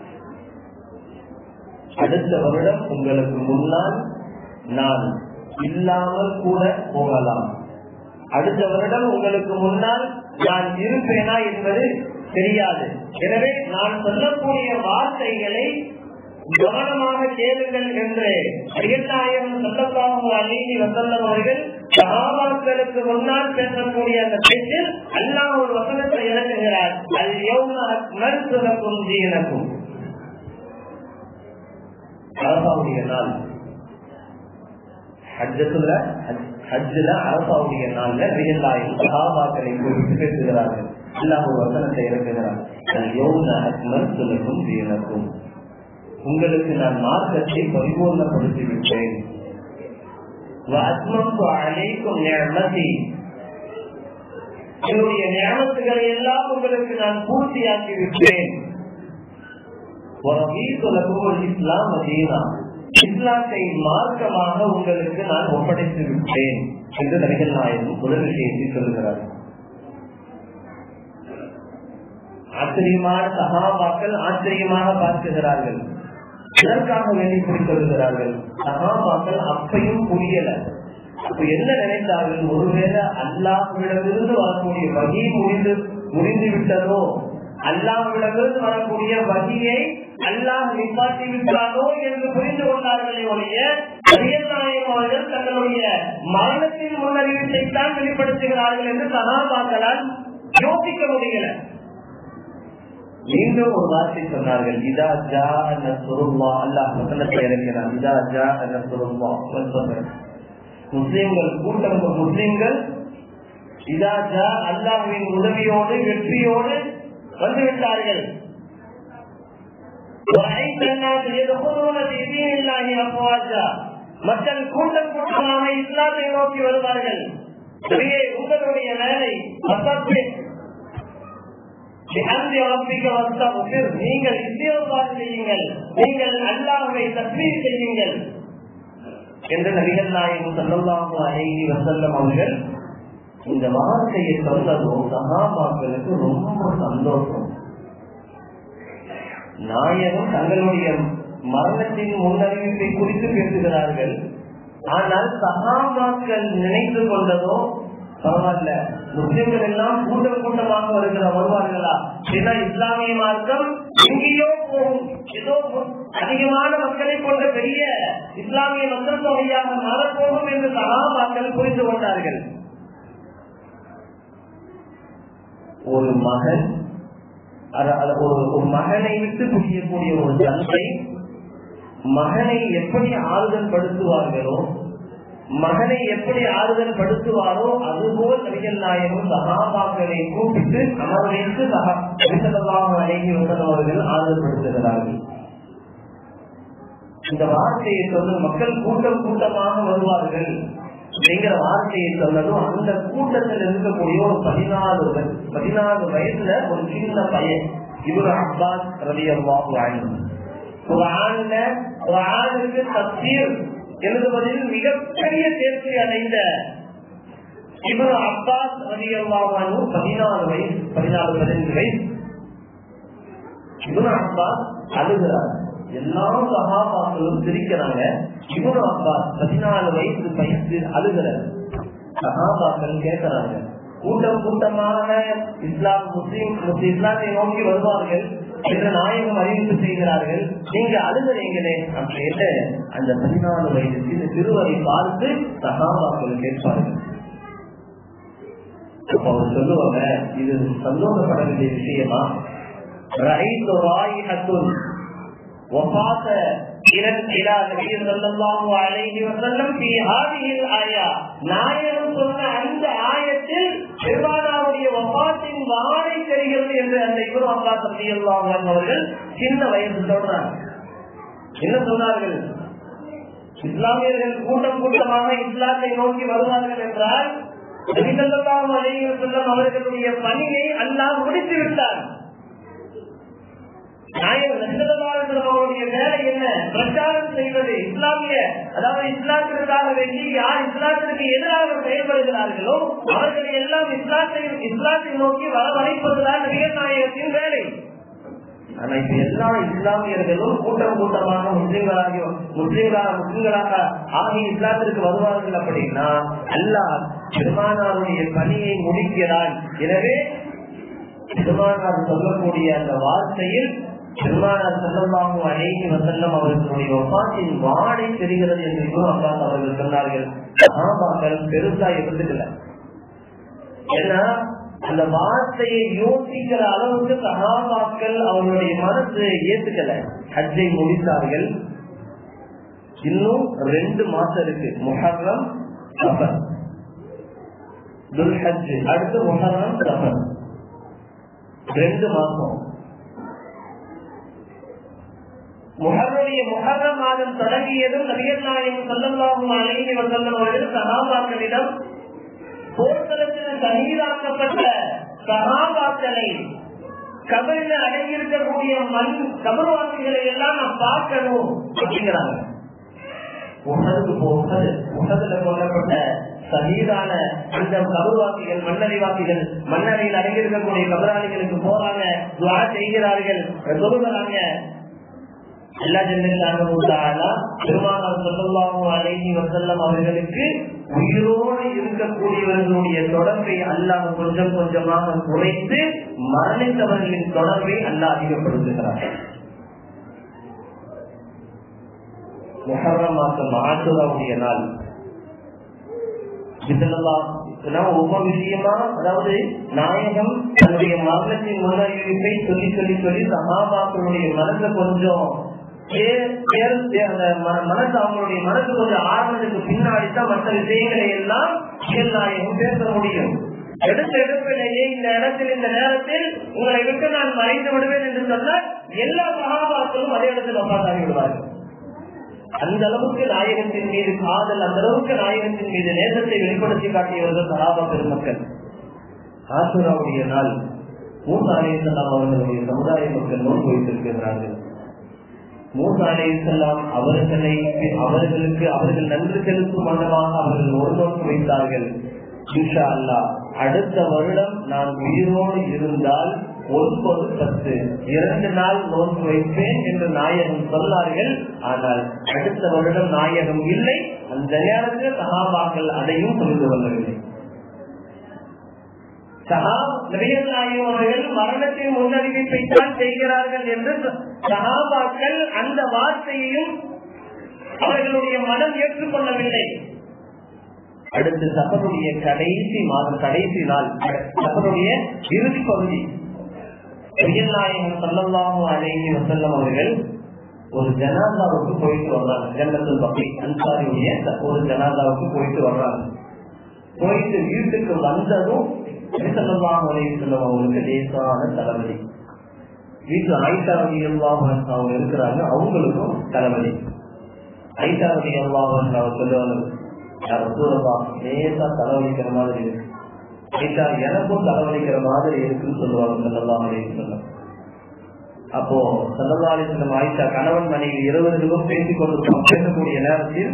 அடுத்த வருடம் உங்களுக்கு முன்னால் நான் இல்லாமல் கூட போகலாம் அடுத்த வருடம் உங்களுக்கு முன்னால் நான் இருப்பேனா என்பது தெரியாது எனவே நான் சொல்லக்கூடிய வார்த்தைகளை கவனமாக கேளுங்கள் என்று அரியநாயகம் சொல்லப்பாக அநீதி வசல்லம் அவர்கள் சகாபாக்களுக்கு முன்னால் பேசக்கூடிய அந்த பேச்சில் அல்லாஹ் ஒரு வசனத்தை இறக்குகிறார் அது எவ்வளவு தீனக்கும் அரசாவுடைய நாள் ஹஜ்ஜத்துல ஹஜ்ஜில அரசாவுடைய நாள்ல ரியல்லாயும் சகாபாக்களை குறித்து பேசுகிறார்கள் அல்லாஹ் ஒரு வசனத்தை இறக்குகிறார் அக்மல்துலகும் தீனக்கும் உங்களுக்கு நான் மார்க்கத்தை பரிபூர்ணப்படுத்தி விட்டேன் அழைக்கும் ஞானத்தை என்னுடைய ஞானத்துகளை எல்லாம் உங்களுக்கு நான் பூர்த்தியாக்கி விட்டேன் இஸ்லாம் அதீனா இஸ்லாத்தை மார்க்கமாக உங்களுக்கு நான் ஒப்படைத்து விட்டேன் என்று நபிகள் நாயகம் முதல் விஷயத்தை சொல்லுகிறார் ஆச்சரியமான சகாபாக்கள் ஆச்சரியமாக பார்க்கிறார்கள் இதற்காக வேண்டி புரிந்து சகாபாக்கள் அப்பையும் புரியல அப்ப என்ன நினைத்தார்கள் ஒருவேளை அல்லாஹ்விடமிருந்து வரக்கூடிய வகி முடிந்து முடிந்து விட்டதோ அல்லாஹ்விடமிருந்து வரக்கூடிய வகியை அல்லாஹ் நிப்பாட்டி விட்டாரோ என்று புரிந்து கொண்டார்களே ஒழிய நாயகம் அவர்கள் தங்களுடைய மரணத்தின் முன்னறிவிப்பை தான் வெளிப்படுத்துகிறார்கள் என்று சகாபாக்களால் யோசிக்க முடியல மீண்டும் ஒரு வார்த்தை சொன்னார்கள் இதா ஜா நசுருல்லா அல்லாஹ் வசனத்தை இறங்கினார் இதா ஜா நசுருல்லா முஸ்லிம்கள் கூட்டம் முஸ்லிம்கள் இதா ஜா அல்லாஹ்வின் உதவியோடு வெற்றியோடு வந்துவிட்டார்கள் மக்கள் கூட்டம் கூட்டமாக இஸ்லாத்தை நோக்கி வருவார்கள் உங்களுடைய வேலை நீங்கள் இஸ்தியோபாத் செய்யுங்கள் நீங்கள் அல்லாஹை தஸ்மீர் செய்யுங்கள் என்று நபிகள் நாயகம் சல்லாஹு அலைஹி வசல்லம் அவர்கள் இந்த வார்த்தையை சொன்னதும் சகாபாக்களுக்கு ரொம்ப சந்தோஷம் நாயகம் தங்களுடைய மரணத்தின் முன்னறிவிப்பை குறித்து பேசுகிறார்கள் ஆனால் சகாபாக்கள் நினைத்து கொண்டதோ பரவாயில்ல முஸ்லிம்கள் எல்லாம் கூட்டம் கூட்டமாக வருகிற வருவார்களா ஏன்னா இஸ்லாமிய மார்க்கம் எங்கேயோ போகும் ஏதோ அதிகமான மக்களை கொண்ட பெரிய இஸ்லாமிய மக்கள் தொகையாக மாறப்போகும் என்று சகாபாக்கள் புரிந்து கொண்டார்கள் ஒரு மகன் ஒரு மகனை விட்டு புரியக்கூடிய ஒரு தந்தை மகனை எப்படி ஆறுதல் படுத்துவார்களோ மகனை எப்படி ஆறுதல் படுத்துவாரோ அதுபோல் நபிகள் நாயகம் சகாபாக்களை கூப்பிட்டு அமர் வைத்து சகாபாக அழகி வந்தவர்கள் ஆறுதல் படுத்துகிறார்கள் இந்த வார்த்தையை சொல்ல மக்கள் கூட்டம் கூட்டமாக வருவார்கள் அப்படிங்கிற வார்த்தையை சொன்னதும் அந்த கூட்டத்தில் இருக்கக்கூடிய ஒரு பதினாலு பதினாலு வயசுல ஒரு சின்ன பையன் இவர் அப்பாஸ் ரவி அல்லாஹு ஒரு ஆண்ட ஒரு ஆணுக்கு தப்சீர் எழுதுவதில் மிகப்பெரிய தேர்ச்சி அடைந்த இவர் அப்பாஸ் ரவி அல்லாஹு பதினாலு வயசு பதினாலு பதினஞ்சு வயசு இவரு அப்பாஸ் அழுகிறார் எல்லா சகாபாக்களும் சிரிக்கிறாங்க இவரு அப்பாஸ் பதினாலு வயசு வயசு அழுகிறார் சகாபாக்கள் கேட்கிறாங்க கூட்டம் கூட்டமாக இஸ்லாம் முஸ்லீம் இஸ்லாத்தை நோக்கி வருவார்கள் என்று நாயகம் அறிவிப்பு செய்கிறார்கள் நீங்க அழுகிறீங்களே அப்படின்னு அந்த பதினாலு வயது சிறு சிறுவரை பார்த்து சகாபாக்கள் கேட்பார்கள் அப்ப அவர் சொல்லுவாங்க இது சந்தோஷப்பட வேண்டிய விஷயமா رأيت رائحة وفاة إلى إلى النبي صلى الله عليه وسلم في هذه الآية நாயகம் சொன்ன அந்த ஆயத்தில் பெருமானாவுடைய வபாத்தின் வார்த்தையின் வாழை தெரிகிறது என்று அந்த இவரும் அப்பா சத்தியல்லாஹ் அவர்கள் சின்ன வயசு சொல்றாங்க என்ன சொன்னார்கள் இஸ்லாமியர்கள் கூட்டம் கூட்டமாக இஸ்லாத்தை நோக்கி வருவார்கள் என்றால் நபிசல்லாஹு அலைஹி வஸல்லம் அவர்களுடைய பணியை அல்லாஹ் முடித்து விட்டார் நாயகம் நபிசல்லாஹு அவருடைய வேலை என்ன பிரச்சாரம் செய்வது இஸ்லாமிய அதாவது இஸ்லாத்திற்காக வேண்டி யார் இஸ்லாத்திற்கு எதிராக செயல்படுகிறார்களோ அவர்களை எல்லாம் இஸ்லாத்தை இஸ்லாத்தை நோக்கி வரவழைப்பதுதான் நபிகள் நாயகத்தின் வேலை ஆனா இப்ப எல்லா இஸ்லாமியர்களும் கூட்டம் கூட்டமாக முஸ்லிம்களாகி முஸ்லிம்களாக முஸ்லிம்களாக ஆகிய இஸ்லாத்திற்கு வருவார்கள் அப்படின்னா அல்லாஹ் பெருமானாருடைய பணியை முடிக்கிறான் எனவே பெருமானார் சொல்லக்கூடிய அந்த வார்த்தையில் பெருமானார் செல்லமாகவும் அநேகி வசல்லம் அவர்களுடைய ஒப்பாத்தின் வாடை தெரிகிறது என்று கூட அப்பாஸ் அவர்கள் சொன்னார்கள் சகாபாக்கள் பெருசா இருந்துக்கல ஏன்னா அந்த வார்த்தையை யோசிக்கிற அளவுக்கு சகாபாக்கள் அவருடைய மனசு ஏத்துக்கல ஹஜ்ஜை முடித்தார்கள் இன்னும் ரெண்டு மாசம் இருக்கு முஹர்ரம் சஃபர் துல்ஹஜ் அடுத்து முஹர்ரம் சஃபர் ரெண்டு மாசம் முஹர்ருடைய முஹர்ரம் மாதம் தொடங்கியதும் நபிகள் நாயகம் சொல்லல்லாஹும் அலைஹி வஸல்லம் அவர்கள் சகாபாக்களிடம் போர்க்களத்தில் சகிதாக்கப்பட்ட சகாபாக்களை கபரில் அடங்கியிருக்கக்கூடிய மண் கபர்வாசிகளை எல்லாம் நான் பார்க்கணும் அப்படிங்கிறாங்க உணர்வு போகிறது உணர்வுல கொல்லப்பட்ட சகிதான அந்த கபர்வாசிகள் மண்ணறிவாசிகள் மண்ணறையில் அடங்கியிருக்கக்கூடிய கபராளிகளுக்கு போறாங்க துவா செய்கிறார்கள் சொல்லுகிறாங்க எல்லா ஜென்மத்தான பெருமானார் சொல்லலாமோ அலைஹி வசல்லம் அவர்களுக்கு உயிரோடு இருக்கக்கூடியவர்களுடைய தொடர்பை அல்லாஹ் கொஞ்சம் கொஞ்சமாக குறைத்து மரணித்தவர்களின் தொடர்பை அல்லாஹ் அதிகப்படுத்துகிறார் முஹர்ரம் மாசம் ஆசுராவுடைய நாள் இதெல்லாம் ஒவ்வொரு விஷயமா அதாவது நாயகம் தன்னுடைய மரணத்தின் முன்னறிவிப்பை சொல்லி சொல்லி சொல்லி சகாபாக்களுடைய மனசை கொஞ்சம் மனசு அவங்களுடைய மனசு கொஞ்சம் ஆரம்பத்துக்கு பின்னாடி தான் மற்ற விஷயங்களை எல்லாம் நாயகம் பேச முடியும் எடுத்த எடுப்பிலேயே இந்த இடத்தில் இந்த நேரத்தில் உங்களை விட்டு நான் மறைந்து விடுவேன் என்று சொன்னால் எல்லா சகாபாக்களும் அதே இடத்தில் ஒப்பாத்தாகி விடுவார்கள் அந்த அளவுக்கு நாயகத்தின் மீது காதல் அந்த அளவுக்கு நாயகத்தின் மீது நேசத்தை வெளிப்படுத்தி காட்டியவர்கள் சகாபா பெருமக்கள் ஆசுராவுடைய நாள் மூசா அலையம் அவர்களுடைய சமுதாய மக்கள் நோன்பு வைத்திருக்கிறார்கள் மூசா அலையம் அவர்களை அவர்களுக்கு அவர்கள் நன்றி செலுத்தும் வண்ணமாக அவர்கள் ஒரு நோக்கு வைத்தார்கள் இன்ஷா அல்லா அடுத்த வருடம் நான் உயிரோடு இருந்தால் ஒன்பது பத்து இரண்டு நாள் நோன்பு வைப்பேன் என்று நாயகம் சொன்னார்கள் ஆனால் அடுத்த வருடம் நாயகம் இல்லை அந்த நேரத்தில் சகாபாக்கள் அதையும் புரிந்து கொள்ளவில்லை அவர்கள் மரணத்தின் முன்னறிவிப்பை தான் செய்கிறார்கள் என்று சகாபாக்கள் அந்த வார்த்தையையும் அவர்களுடைய மனம் ஏற்றுக்கொள்ளவில்லை அடுத்து சபருடைய கடைசி மாதம் கடைசி நாள் சபருடைய இறுதி பகுதி நாயகம் சொல்லலாமோ அழகி வசல்லம் அவர்கள் ஒரு ஜனாதாவுக்கு போயிட்டு வர்றாங்க ஜன்னத்தில் பக்தி அன்சாரியுடைய ஒரு ஜனாதாவுக்கு போயிட்டு வர்றாங்க போயிட்டு வீட்டுக்கு வந்ததும் சொல்லலாம் அலைஹி செல்லம் அவங்களுக்கு லேசான தலைவலி வீட்டுல ஆயிஷாவதி அல்லாஹன் அவங்க இருக்கிறாங்க அவங்களுக்கும் தலைவலி ஐஷாவதி அல்லாஹன் அவர் சொல்லுவாங்க லேசா தலைவலிக்கிற மாதிரி இருக்கு ஐஷா எனக்கும் தலைவலிக்கிற மாதிரி இருக்குன்னு சொல்லுவாங்க சல்லல்லாஹு அலைஹி வஸல்லம் அப்போ சல்லல்லாஹு அலைஹி வஸல்லம் ஆயிஷா கணவன் மனைவி இருவருக்கும் பேசிக் கொண்டு பேசக்கூடிய நேரத்தில்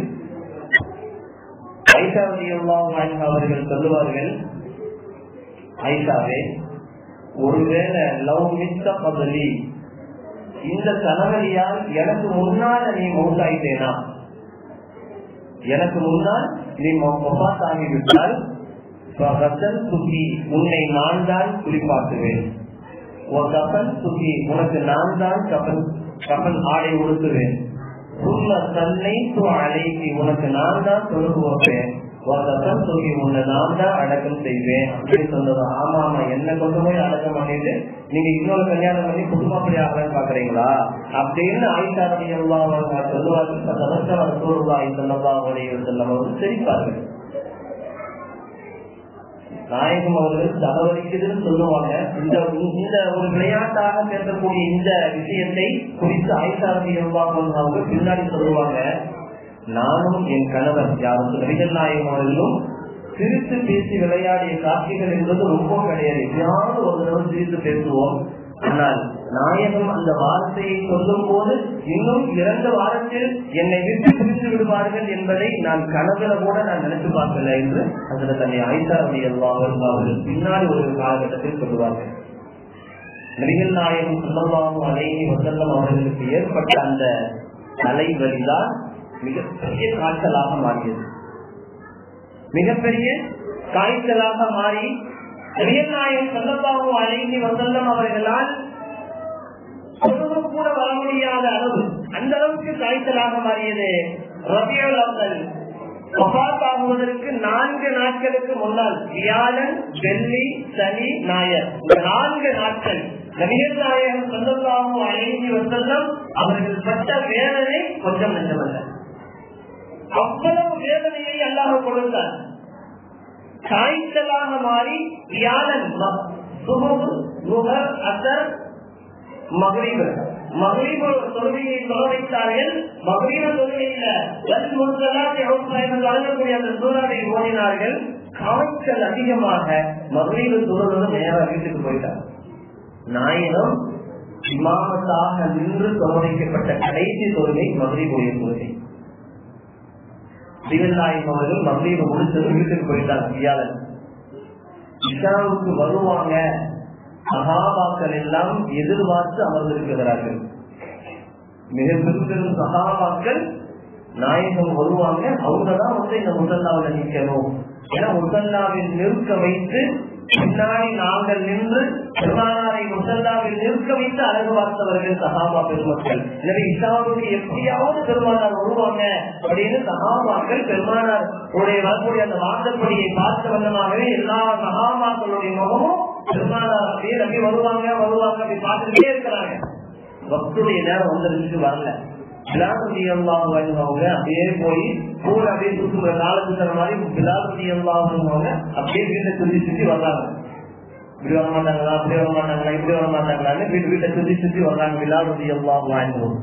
ஐஷா ரலியல்லாஹு அன்ஹா அவர்கள் சொல்லுவார்கள் ஐஷாவே ஒருவேளை லவ் மிஸ்ட பதலி இந்த தலைவலியால் எனக்கு முன்னால் நீ மௌத்தாயிட்டேனா எனக்கு முன்னால் நீ மொபாத்தாகிவிட்டால் சுகி உன்னை நான் தான் குறிப்பாக்குவேன் கபன் சுகி உனக்கு நான் தான் கபன் கபன் ஆடை உடுத்துவேன் உள்ள தன்னை அழைக்கி உனக்கு நான் தான் தொழுகு வைப்பேன் கபன் சுகி உன்னை நான் தான் அடக்கம் செய்வேன் அப்படின்னு சொன்னது ஆமா ஆமா என்ன கொண்டு போய் அடக்கம் பண்ணிட்டு நீங்க இன்னொரு கல்யாணம் பண்ணி குடும்பப்படி ஆகலான்னு பாக்குறீங்களா அப்படின்னு ஆயிஷா ரவி அல்லாஹ் சொல்லுவார்கள் சொல்லலாம் அவருடைய செல்லம் அவர்கள் சிரிப்பார்கள் நாயகம் அவர்கள் தலைவலிக்குதுன்னு சொல்லுவாங்க இந்த இந்த ஒரு விளையாட்டாக பேசக்கூடிய இந்த விஷயத்தை குறித்து ஆயிஷாரதி அவங்க பின்னாடி சொல்லுவாங்க நானும் என் கணவர் யாரும் நபிகள் நாயகம் அவர்களும் சிரித்து பேசி விளையாடிய காட்சிகள் என்பது ரொம்ப கிடையாது எப்பயாவது ஒரு தடவை சிரித்து பேசுவோம் ஆனால் நாயகம் அந்த வார்த்தையை சொல்லும் போது இன்னும் இரண்டு வாரத்தில் என்னை விட்டு பிரித்து விடுவார்கள் என்பதை நான் கனவுல கூட நான் நினைச்சு பார்க்கல என்று அதுல தன்னை ஆயிஷா அலி அவர்கள் பின்னாடி ஒரு காலகட்டத்தில் சொல்லுவார்கள் நபிகள் நாயகம் சொல்லவாகும் அலைனி வசல்லம் அவர்களுக்கு ஏற்பட்ட அந்த தலைவலிதான் மிகப்பெரிய காய்ச்சலாக மாறியது மிகப்பெரிய காய்ச்சலாக மாறி நபிகள் நாயகம் சொல்லவாகும் அலைனி வசல்லம் அவர்களால் கூட வர முடியாத அளவு அந்த அளவுக்கு காய்ச்சலாக மாறியது ரபியல் அவர்கள் ஆகுவதற்கு நான்கு நாட்களுக்கு முன்னால் வியாழன் வெள்ளி சனி ஞாயர் இந்த நான்கு நாட்கள் நபிகள் நாயகம் சொந்தத்தாகவும் அழைஞ்சி வந்ததும் அவர்கள் பட்ட வேதனை கொஞ்சம் நஞ்சமல்ல அவ்வளவு வேதனையை அல்லாஹ் கொடுத்தார் காய்ச்சலாக மாறி வியாழன் அசர் மகரீபு மகரீபு தொழுகையை தொலை வைத்தார்கள் மகரீப தொழுகையில வழங்கக்கூடிய அந்த சூழலை ஓடினார்கள் காய்ச்சல் அதிகமாக மகரீபு தொழுவது நேராக வீட்டுக்கு போயிட்டார் நாயினம் இமாமத்தாக நின்று தொலைக்கப்பட்ட கடைசி தொழுகை மகரீபுடைய தொழுகை நாயகம் அவர்கள் மகரீபு முடிச்சது வீட்டுக்கு போயிட்டார் வியாழன் இஷாவுக்கு வருவாங்க சகாபாக்கள் எல்லாம் எதிர்பார்த்து அமர்ந்திருக்கிறார்கள் மிக பெரும் பெரும் சகாபாக்கள் நாயகம் வருவாங்க அவங்கதான் வந்து இந்த முசல்லாவில் நிற்கணும் ஏன்னா முசல்லாவில் நிற்க வைத்து பின்னாடி நாங்கள் நின்று பெருமானாரை முசல்லாவில் நிற்க வைத்து அழகு பார்த்தவர்கள் சகாபா பெருமக்கள் எனவே இஷாவுக்கு எப்படியாவது பெருமானார் வருவாங்க அப்படின்னு சகாபாக்கள் பெருமானார் உடைய வரக்கூடிய அந்த வாசப்படியை பார்த்த வண்ணமாகவே எல்லா சகாபாக்களுடைய முகமும் பெருமானார் அப்படியே நம்பி வருவாங்க வருவாங்க அப்படி பார்த்துட்டே இருக்கிறாங்க பக்துடைய நேரம் வந்துருச்சு வரல பிலாபதி அவங்க அப்படியே போய் கூட அப்படியே சுற்றுற காலத்து தர மாதிரி பிலாபதி அவங்க அப்படியே வீட்டை சுத்தி சுத்தி வர்றாங்க இப்படி வர மாட்டாங்களா அப்படி வர மாட்டாங்களா இப்படி வர மாட்டாங்களான்னு வீட்டு வீட்டை சுத்தி சுத்தி வர்றாங்க பிலாபதி எல்லாம்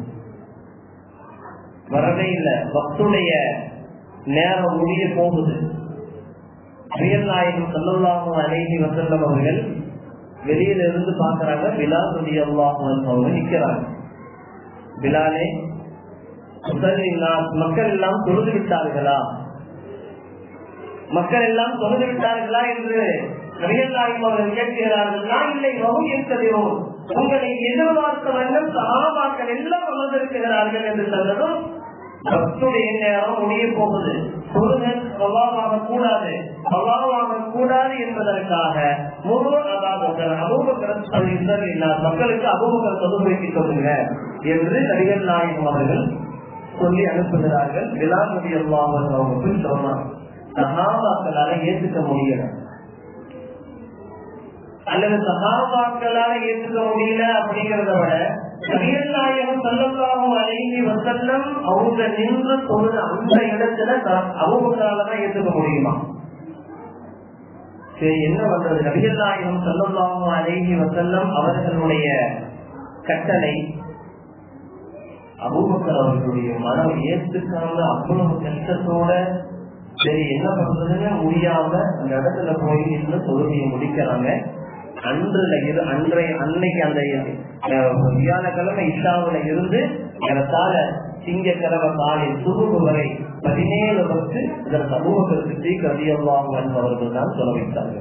வரவே இல்லை பக்துடைய நேரம் முடிய போகுது அரியல் நாயகம் சொல்லலாமும் அலைஹி வசல்லம் அவர்கள் வெளியில இருந்து பாக்குறாங்க பிலால் ரதி அல்லாஹன் அவங்க நிக்கிறாங்க பிலாலே மக்கள் எல்லாம் தொழுது விட்டார்களா மக்கள் எல்லாம் தொழுது விட்டார்களா என்று நபிகள் நாயகம் அவர்கள் கேட்கிறார்கள் நான் இல்லை வகு இருக்கிறதோ உங்களை எதிர்பார்த்த வண்ணம் சகாபாக்கள் எல்லாம் அமர்ந்திருக்கிறார்கள் என்று சொன்னதும் பக்துடைய நேரம் முடிய போகுது தொழுகல் சவாவாக கூடாது சவாவாக கூடாது என்பதற்காக முழு அதாவது அபூபக்கர் மக்களுக்கு அபூபக்கர் தொழுகைக்கு சொல்லுங்க என்று நடிகர் நாயகம் அவர்கள் சொல்லி அனுப்புகிறார்கள் விழாபதி அல்லாமல் அவங்க போய் சொன்னாங்க சகாபாக்களால ஏற்றுக்க முடியல அல்லது சகாபாக்களால ஏற்றுக்க முடியல அப்படிங்கிறத விட நபிகள் நாயகம் செல்லக்காகவும் அழகி வசல்லம் அவங்க நின்று தொழுத அந்த இடத்துல அவங்களாலதான் ஏற்றுக்க முடியுமா சரி என்ன பண்றது நபிகள் நாயகம் செல்லக்காகவும் அழகி வசல்லம் அவர்களுடைய கட்டளை அபூபக்கர் அவர்களுடைய மனம் ஏற்றுக்காம அவ்வளவு கஷ்டத்தோட சரி என்ன பண்றதுன்னு முடியாம அந்த இடத்துல போய் இன்னும் தொழுகையை முடிக்கிறாங்க அன்றுல இரு அன்றைய அன்னைக்கு அந்த வியாழக்கிழமை இஷாவுல இருந்து எனத்தால திங்கக்கிழமை காலை சுருகு வரை பதினேழு வருஷத்து இதன் சமூகத்திற்கு ஸ்ரீ கதியவாங்க அவர்கள் தான் சொல்ல வைத்தார்கள்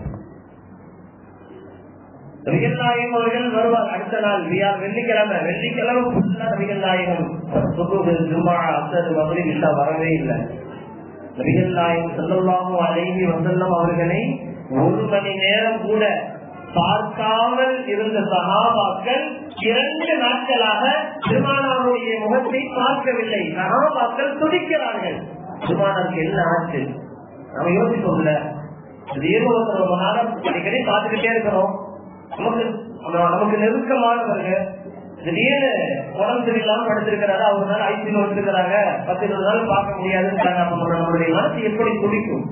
நபிகள் நாயகம் அவர்கள் வருவார் அடுத்த நாள் வியா வெள்ளிக்கிழமை வெள்ளிக்கிழமை ஃபுல்லா நபிகள் நாயகம் சுகுது ஜுமா அசர் மதுரை விஷா வரவே இல்லை நபிகள் நாயகம் செல்லல்லாமோ அழகி வசல்லம் அவர்களை ஒரு மணி நேரம் கூட பார்க்காமல் இருந்த சகாபாக்கள் இரண்டு நாட்களாக பெருமானாருடைய முகத்தை பார்க்கவில்லை சகாபாக்கள் துடிக்கிறார்கள் பெருமானாருக்கு என்ன ஆச்சு நம்ம யோசிப்போம்ல திடீர்னு ஒருத்தர் ரொம்ப நாளம் அடிக்கடி பார்த்துக்கிட்டே இருக்கிறோம் நமக்கு நமக்கு நெருக்கமானவர்கள் திடீர்னு உடம்பு சரியில்லாம படுத்திருக்கிறாரு அவர் நாள் ஐசியில் வச்சிருக்கிறாங்க பத்து இருபது நாள் பார்க்க முடியாதுன்னு அப்ப நம்மளுடைய மனசு எப்படி துடிக்கும்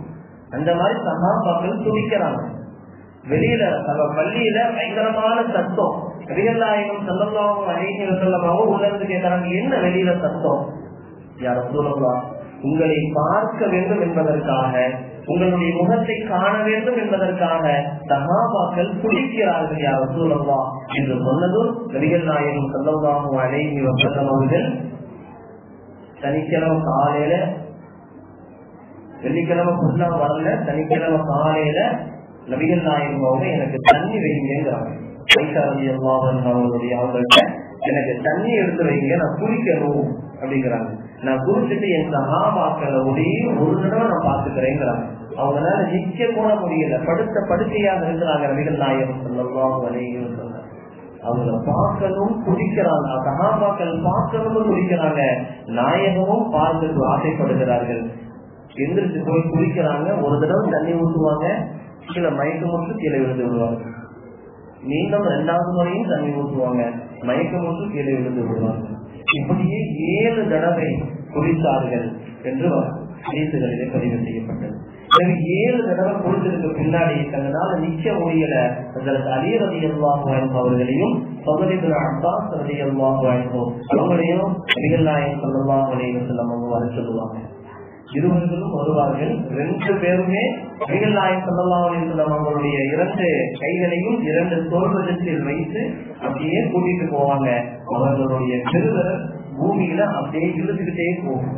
அந்த மாதிரி சகாபாக்கள் துடிக்கிறாங்க வெளியில நம்ம பள்ளியில பயங்கரமான சத்தம் நபிகள்நாயகம் செல்லமாவும் அழகி செல்லமாவும் உணர்ந்து கேட்கிறாங்க என்ன வெளியில சத்தம் யார சொல்லலாம் உங்களை பார்க்க வேண்டும் என்பதற்காக உங்களுடைய முகத்தை காண வேண்டும் என்பதற்காக சகாபாக்கள் துடிக்கிறார்கள் யார் சூழல்வா என்று சொன்னதும் நபிகள் நாயகம் செல்லமாவும் அழகி வசல்லம் அவர்கள் சனிக்கிழமை காலையில வெள்ளிக்கிழமை ஃபுல்லா வரல சனிக்கிழமை காலையில நபிகள் நாயகம் அவங்க எனக்கு தண்ணி வைங்கிறாங்க அவங்களுடைய அவங்கள்ட்ட எனக்கு தண்ணி எடுத்து வைங்க நான் குளிக்கணும் அப்படிங்கிறாங்க நான் குளிச்சுட்டு என் சகாபாக்களை ஒரே ஒரு தடவை நான் பாத்துக்கிறேங்கிறாங்க அவங்களால நிக்க கூட முடியல படுத்த படுக்கையாக இருக்கிறாங்க நபிகள் நாயகம் சொல்லலாம் வலையும் சொன்னாங்க அவங்கள பார்க்கணும் குடிக்கிறாங்க சகாபாக்கள் பார்க்கணும்னு குடிக்கிறாங்க நாயகமும் பார்க்கறதுக்கு ஆசைப்படுகிறார்கள் எந்திரிச்சு போய் குளிக்கிறாங்க ஒரு தடவை தண்ணி ஊற்றுவாங்க கீழே மயக்கம் மட்டும் கீழே விழுந்து விடுவாங்க மீண்டும் இரண்டாவது முறையும் தண்ணி ஊற்றுவாங்க மயக்கம் மட்டும் கீழே விழுந்து விடுவாங்க இப்படியே ஏழு தடவை குளித்தார்கள் என்று ஹதீசுகளிலே பதிவு செய்யப்பட்டது எனவே ஏழு தடவை குளித்ததுக்கு பின்னாடி தங்களால நிக்க முடியல அதற்கு அலிரதி அல்லாஹ் அவர்களையும் பகுதிகள் அப்பாஸ் ரதி அல்லாஹ் அவங்களையும் நபிகள் நாயகம் சொல்லலாம் அலைவசல்லம் அவங்க வர சொல்லுவாங்க இருவர்களும் வருவார்கள் ரெண்டு பேருமே நபிகள் நாயகம் சொல்லலாம் அலைவசல்லம் அவங்களுடைய இரண்டு கைகளையும் இரண்டு தோல்வதத்தில் வைத்து அப்படியே கூட்டிட்டு போவாங்க அவர்களுடைய பெருவர் பூமியில அப்படியே இழுத்துக்கிட்டே போகும்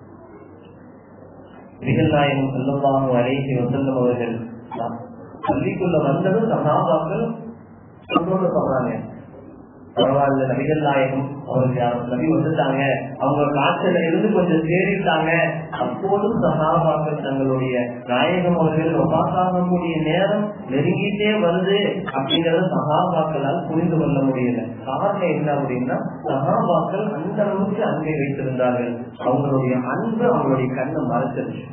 நபிகள்நாயகம் செல்லமாக அழைத்து வசல்லம் அவர்கள் பள்ளிக்குள்ள வந்ததும் சகாபாக்கள் சந்தோஷப்படுறாங்க பரவாயில்ல நபிகள் நாயகம் அவர்கள் நபி வந்துட்டாங்க அவங்க காய்ச்சல இருந்து கொஞ்சம் தேடிட்டாங்க அப்போதும் சகாபாக்கள் தங்களுடைய நாயகம் அவர்கள் ஒப்பாசாகக்கூடிய நேரம் நெருங்கிட்டே வருது அப்படிங்கறத சகாபாக்களால் புரிந்து கொள்ள முடியல காரணம் என்ன அப்படின்னா சகாபாக்கள் அந்த அளவுக்கு அன்பை வைத்திருந்தார்கள் அவங்களுடைய அன்பு அவங்களுடைய கண்ணை மறைச்சிருச்சு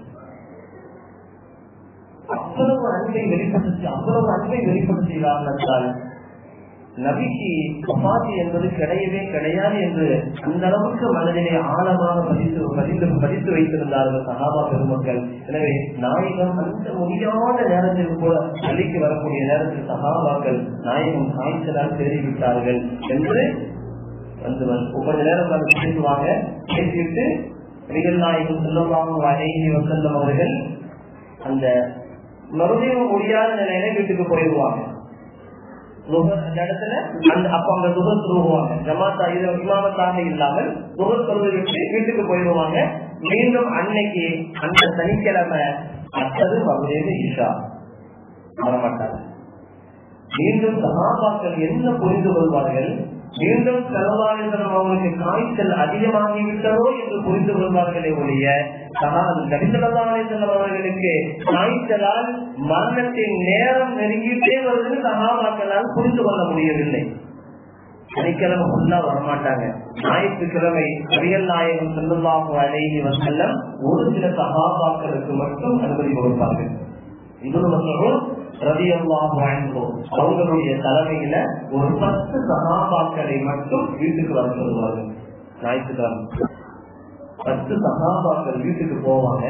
அவ்வளவு அன்பை வெளிப்படுத்தி அவ்வளவு அன்பை வெளிப்படுத்திய காரணத்தால் நபிக்கு கபாதி என்பது கிடையவே கிடையாது என்று அந்த அளவுக்கு மனதிலே ஆழமாக பதித்து பதித்து பதித்து வைத்திருந்தார்கள் சகாபா பெருமக்கள் எனவே நாயகம் அந்த முடியாத நேரத்தில் கூட பள்ளிக்கு வரக்கூடிய நேரத்தில் சகாபாக்கள் நாயகம் காய்ச்சலால் தெரிவித்தார்கள் என்று வந்து கொஞ்ச நேரம் வந்து பேசுவாங்க பேசிட்டு நபிகள் நாயகம் செல்லமாக அழகி வசல்லம் அவர்கள் அந்த மறுபடியும் முடியாத நிலையில வீட்டுக்கு போயிடுவாங்க இடத்துல அந்த அப்ப அவங்க துகர் துருவாங்க ஜமாத்தா இது இமாமத்தாக இல்லாமல் துகர் தொழுவிட்டு வீட்டுக்கு போயிடுவாங்க மீண்டும் அன்னைக்கு அந்த சனிக்கிழமை அத்தது மறுபடியும் ஈஷா வரமாட்டாங்க மீண்டும் சகாபாக்கள் என்ன புரிந்து கொள்வார்கள் மீண்டும் செலவாளிதனம் அவங்களுக்கு காய்ச்சல் அதிகமாகிவிட்டதோ என்று புரிந்து கொள்வார்களே ஒழிய நபிசல்லாசலம் அவர்களுக்கு காய்ச்சலால் மரணத்தின் நேரம் நெருங்கிட்டே வருவது சகாபாக்களால் புரிந்து கொள்ள முடியவில்லை சனிக்கிழமை ஃபுல்லா வரமாட்டாங்க ஞாயிற்றுக்கிழமை அரியல் நாயகம் செல்லுல்லாஹு அலைஹி வசல்லம் ஒரு சில சகாபாக்களுக்கு மட்டும் அனுமதி கொடுப்பார்கள் இது மட்டும் ரவி அல்லாஹ் அவங்களுடைய தலைமையில ஒரு பத்து சகாபாக்களை மட்டும் வீட்டுக்கு வர சொல்லுவார்கள் ஞாயிற்றுக்கிழமை பத்து சகாபாக்கள் வீட்டுக்கு போவாங்க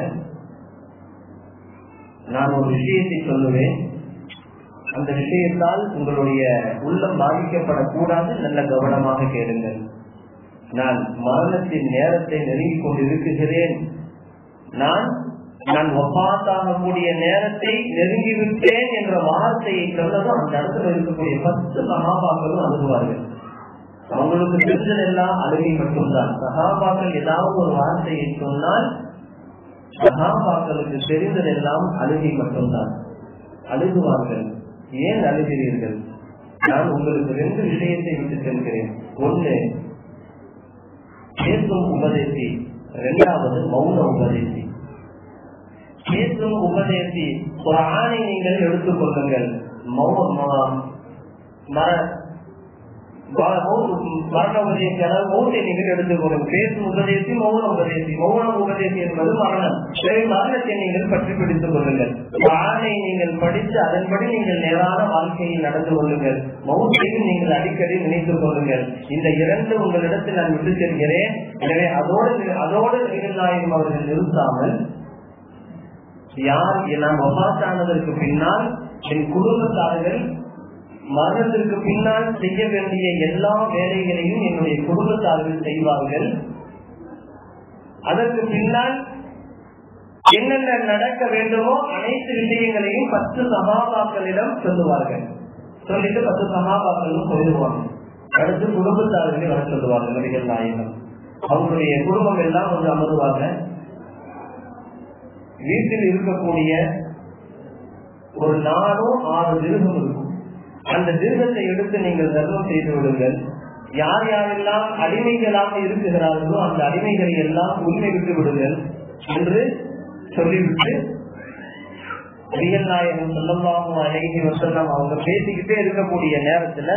நான் ஒரு விஷயத்தை சொல்லுவேன் அந்த விஷயத்தால் உங்களுடைய உள்ளம் பாதிக்கப்படக்கூடாது நல்ல கவனமாக கேளுங்கள் நான் மரணத்தின் நேரத்தை நெருங்கிக் கொண்டிருக்கிறேன் நான் நான் ஒப்பாத்தாகக்கூடிய நேரத்தை நெருங்கிவிட்டேன் என்ற வார்த்தையை சொன்னதும் அந்த இடத்துல இருக்கக்கூடிய பத்து சகாபாக்களும் அணுகுவார்கள் அவங்களுக்கு தெரிஞ்சதெல்லாம் அழுகை மட்டும்தான் சகாபாக்கள் ஏதாவது ஒரு வார்த்தையை சொன்னால் சகாபாக்களுக்கு தெரிந்ததெல்லாம் அழுகை மட்டும்தான் அழுகுவார்கள் ஏன் அழுகிறீர்கள் நான் உங்களுக்கு ரெண்டு விஷயத்தை விட்டு செல்கிறேன் ஒன்று பேசும் உபதேசி இரண்டாவது மௌன உபதேசி பேசும் உபதேசி ஒரு ஆணை நீங்கள் எடுத்துக் கொள்ளுங்கள் மரண உபதேசி அதாவது மௌத்தை நீங்கள் எடுத்துக்கொள்ளும் பேசும் உபதேசி மௌன உபதேசி மௌன உபதேசி என்பது மரணம் எனவே மரணத்தை நீங்கள் பற்றி பிடித்துக் கொள்ளுங்கள் ஆணை நீங்கள் படித்து அதன்படி நீங்கள் நேரான வாழ்க்கையை நடந்து கொள்ளுங்கள் மௌத்தையும் நீங்கள் அடிக்கடி நினைத்துக் கொள்ளுங்கள் இந்த இரண்டு உங்களிடத்தில் நான் விட்டு செல்கிறேன் எனவே அதோடு அதோடு நாயகம் அவர்கள் நிறுத்தாமல் யார் நான் வபாத்தானதற்கு பின்னால் என் குடும்பத்தார்கள் மரணத்திற்கு பின்னால் செய்ய வேண்டிய எல்லா வேலைகளையும் என்னுடைய குடும்பத்தார்கள் செய்வார்கள் அதற்கு பின்னால் என்னென்ன நடக்க வேண்டுமோ அனைத்து விஷயங்களையும் பத்து சகாபாக்களிடம் சொல்லுவார்கள் சொல்லிட்டு பத்து சகாபாக்களும் போயிடுவாங்க அடுத்து குடும்பத்தார்களை வர சொல்லுவார்கள் நபிகள் நாயகம் அவங்களுடைய குடும்பம் எல்லாம் வந்து அமருவாங்க வீட்டில் இருக்கக்கூடிய ஒரு நானும் ஆறு திருகம் இருக்கும் அந்த திருகத்தை எடுத்து நீங்கள் தர்மம் செய்து விடுங்கள் யார் யாரெல்லாம் அடிமைகளாக இருக்குகிறார்களோ அந்த அடிமைகளை எல்லாம் உண்மை விட்டு விடுங்கள் என்று சொல்லிவிட்டு நபிகள் நாயகம் சொல்லமாக அழகி வசல்லாம் அவங்க பேசிக்கிட்டே இருக்கக்கூடிய நேரத்துல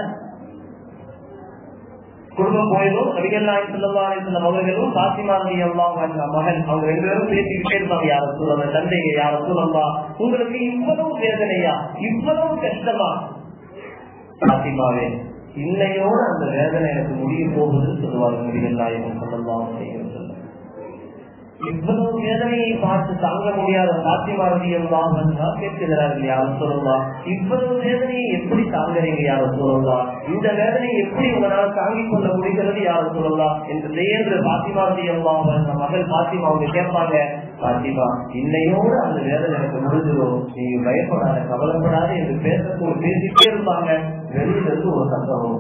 குடும்பம் போயிடும் நபிகள் நாயகம் சொல்லா அலிசல்லம் அவர்களும் பாத்திமா ரவி அல்லாம் மகன் அவங்க ரெண்டு பேரும் பேசிக்கிட்டே இருப்பாங்க யார சூழல தந்தைங்க யார சூழல்லா உங்களுக்கு இவ்வளவு வேதனையா இவ்வளவு கஷ்டமா பாத்திமாவே இன்னையோட அந்த வேதனை எனக்கு முடிய போகுதுன்னு சொல்லுவாங்க நபிகள் நாயகம் சொல்லலாம் அப்படின்னு இவ்வளவு வேதனையை பார்த்து தாங்க முடியாத சாத்தியமாரதியம் தான் கேட்கிறார்கள் யாரும் சொல்லலாம் இவ்வளவு வேதனையை எப்படி தாங்குறீங்க யாரும் சொல்லலாம் இந்த வேதனையை எப்படி உங்களால் தாங்கிக் கொள்ள முடிகிறது யாரும் சொல்லலாம் என்று தேர்ந்து பாத்திமாரதியம் மகள் பாத்திமா அவங்க கேட்பாங்க பாத்திமா இன்னையோடு அந்த வேதனை எனக்கு முடிஞ்சிடும் நீங்க பயப்படாத கவலைப்படாத என்று பேசக்கூட பேசிட்டே இருப்பாங்க வெளியில இருந்து ஒரு சத்தம்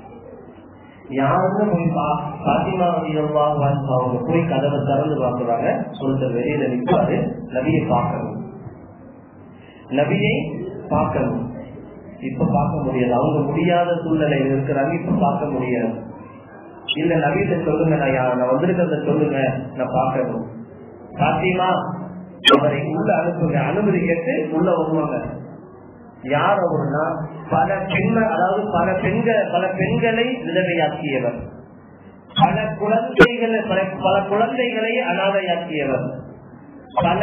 யாருமே போய் பாத்திமா ரவியல்லா அவங்க போய் கதவை திறந்து பார்க்கிறாங்க ஒருத்தர் வெளியில நிற்பாரு நபியை பார்க்கணும் நபியை பார்க்கணும் இப்ப பார்க்க முடியாது அவங்க முடியாத சூழ்நிலையில் இருக்கிறாங்க இப்ப பார்க்க முடியாது இல்ல நபியில சொல்லுங்க நான் நான் வந்திருக்கிறத சொல்லுங்க நான் பார்க்கணும் பாத்திமா அவரை உள்ள அனுப்புங்க அனுமதி கேட்டு உள்ள வருவாங்க யார் அவர்னா பல பெண்கள் அதாவது பல பெண்கள் பல பெண்களை விதவையாக்கியவர் பல குழந்தைகளை பல பல குழந்தைகளை அனாதையாக்கியவர் பல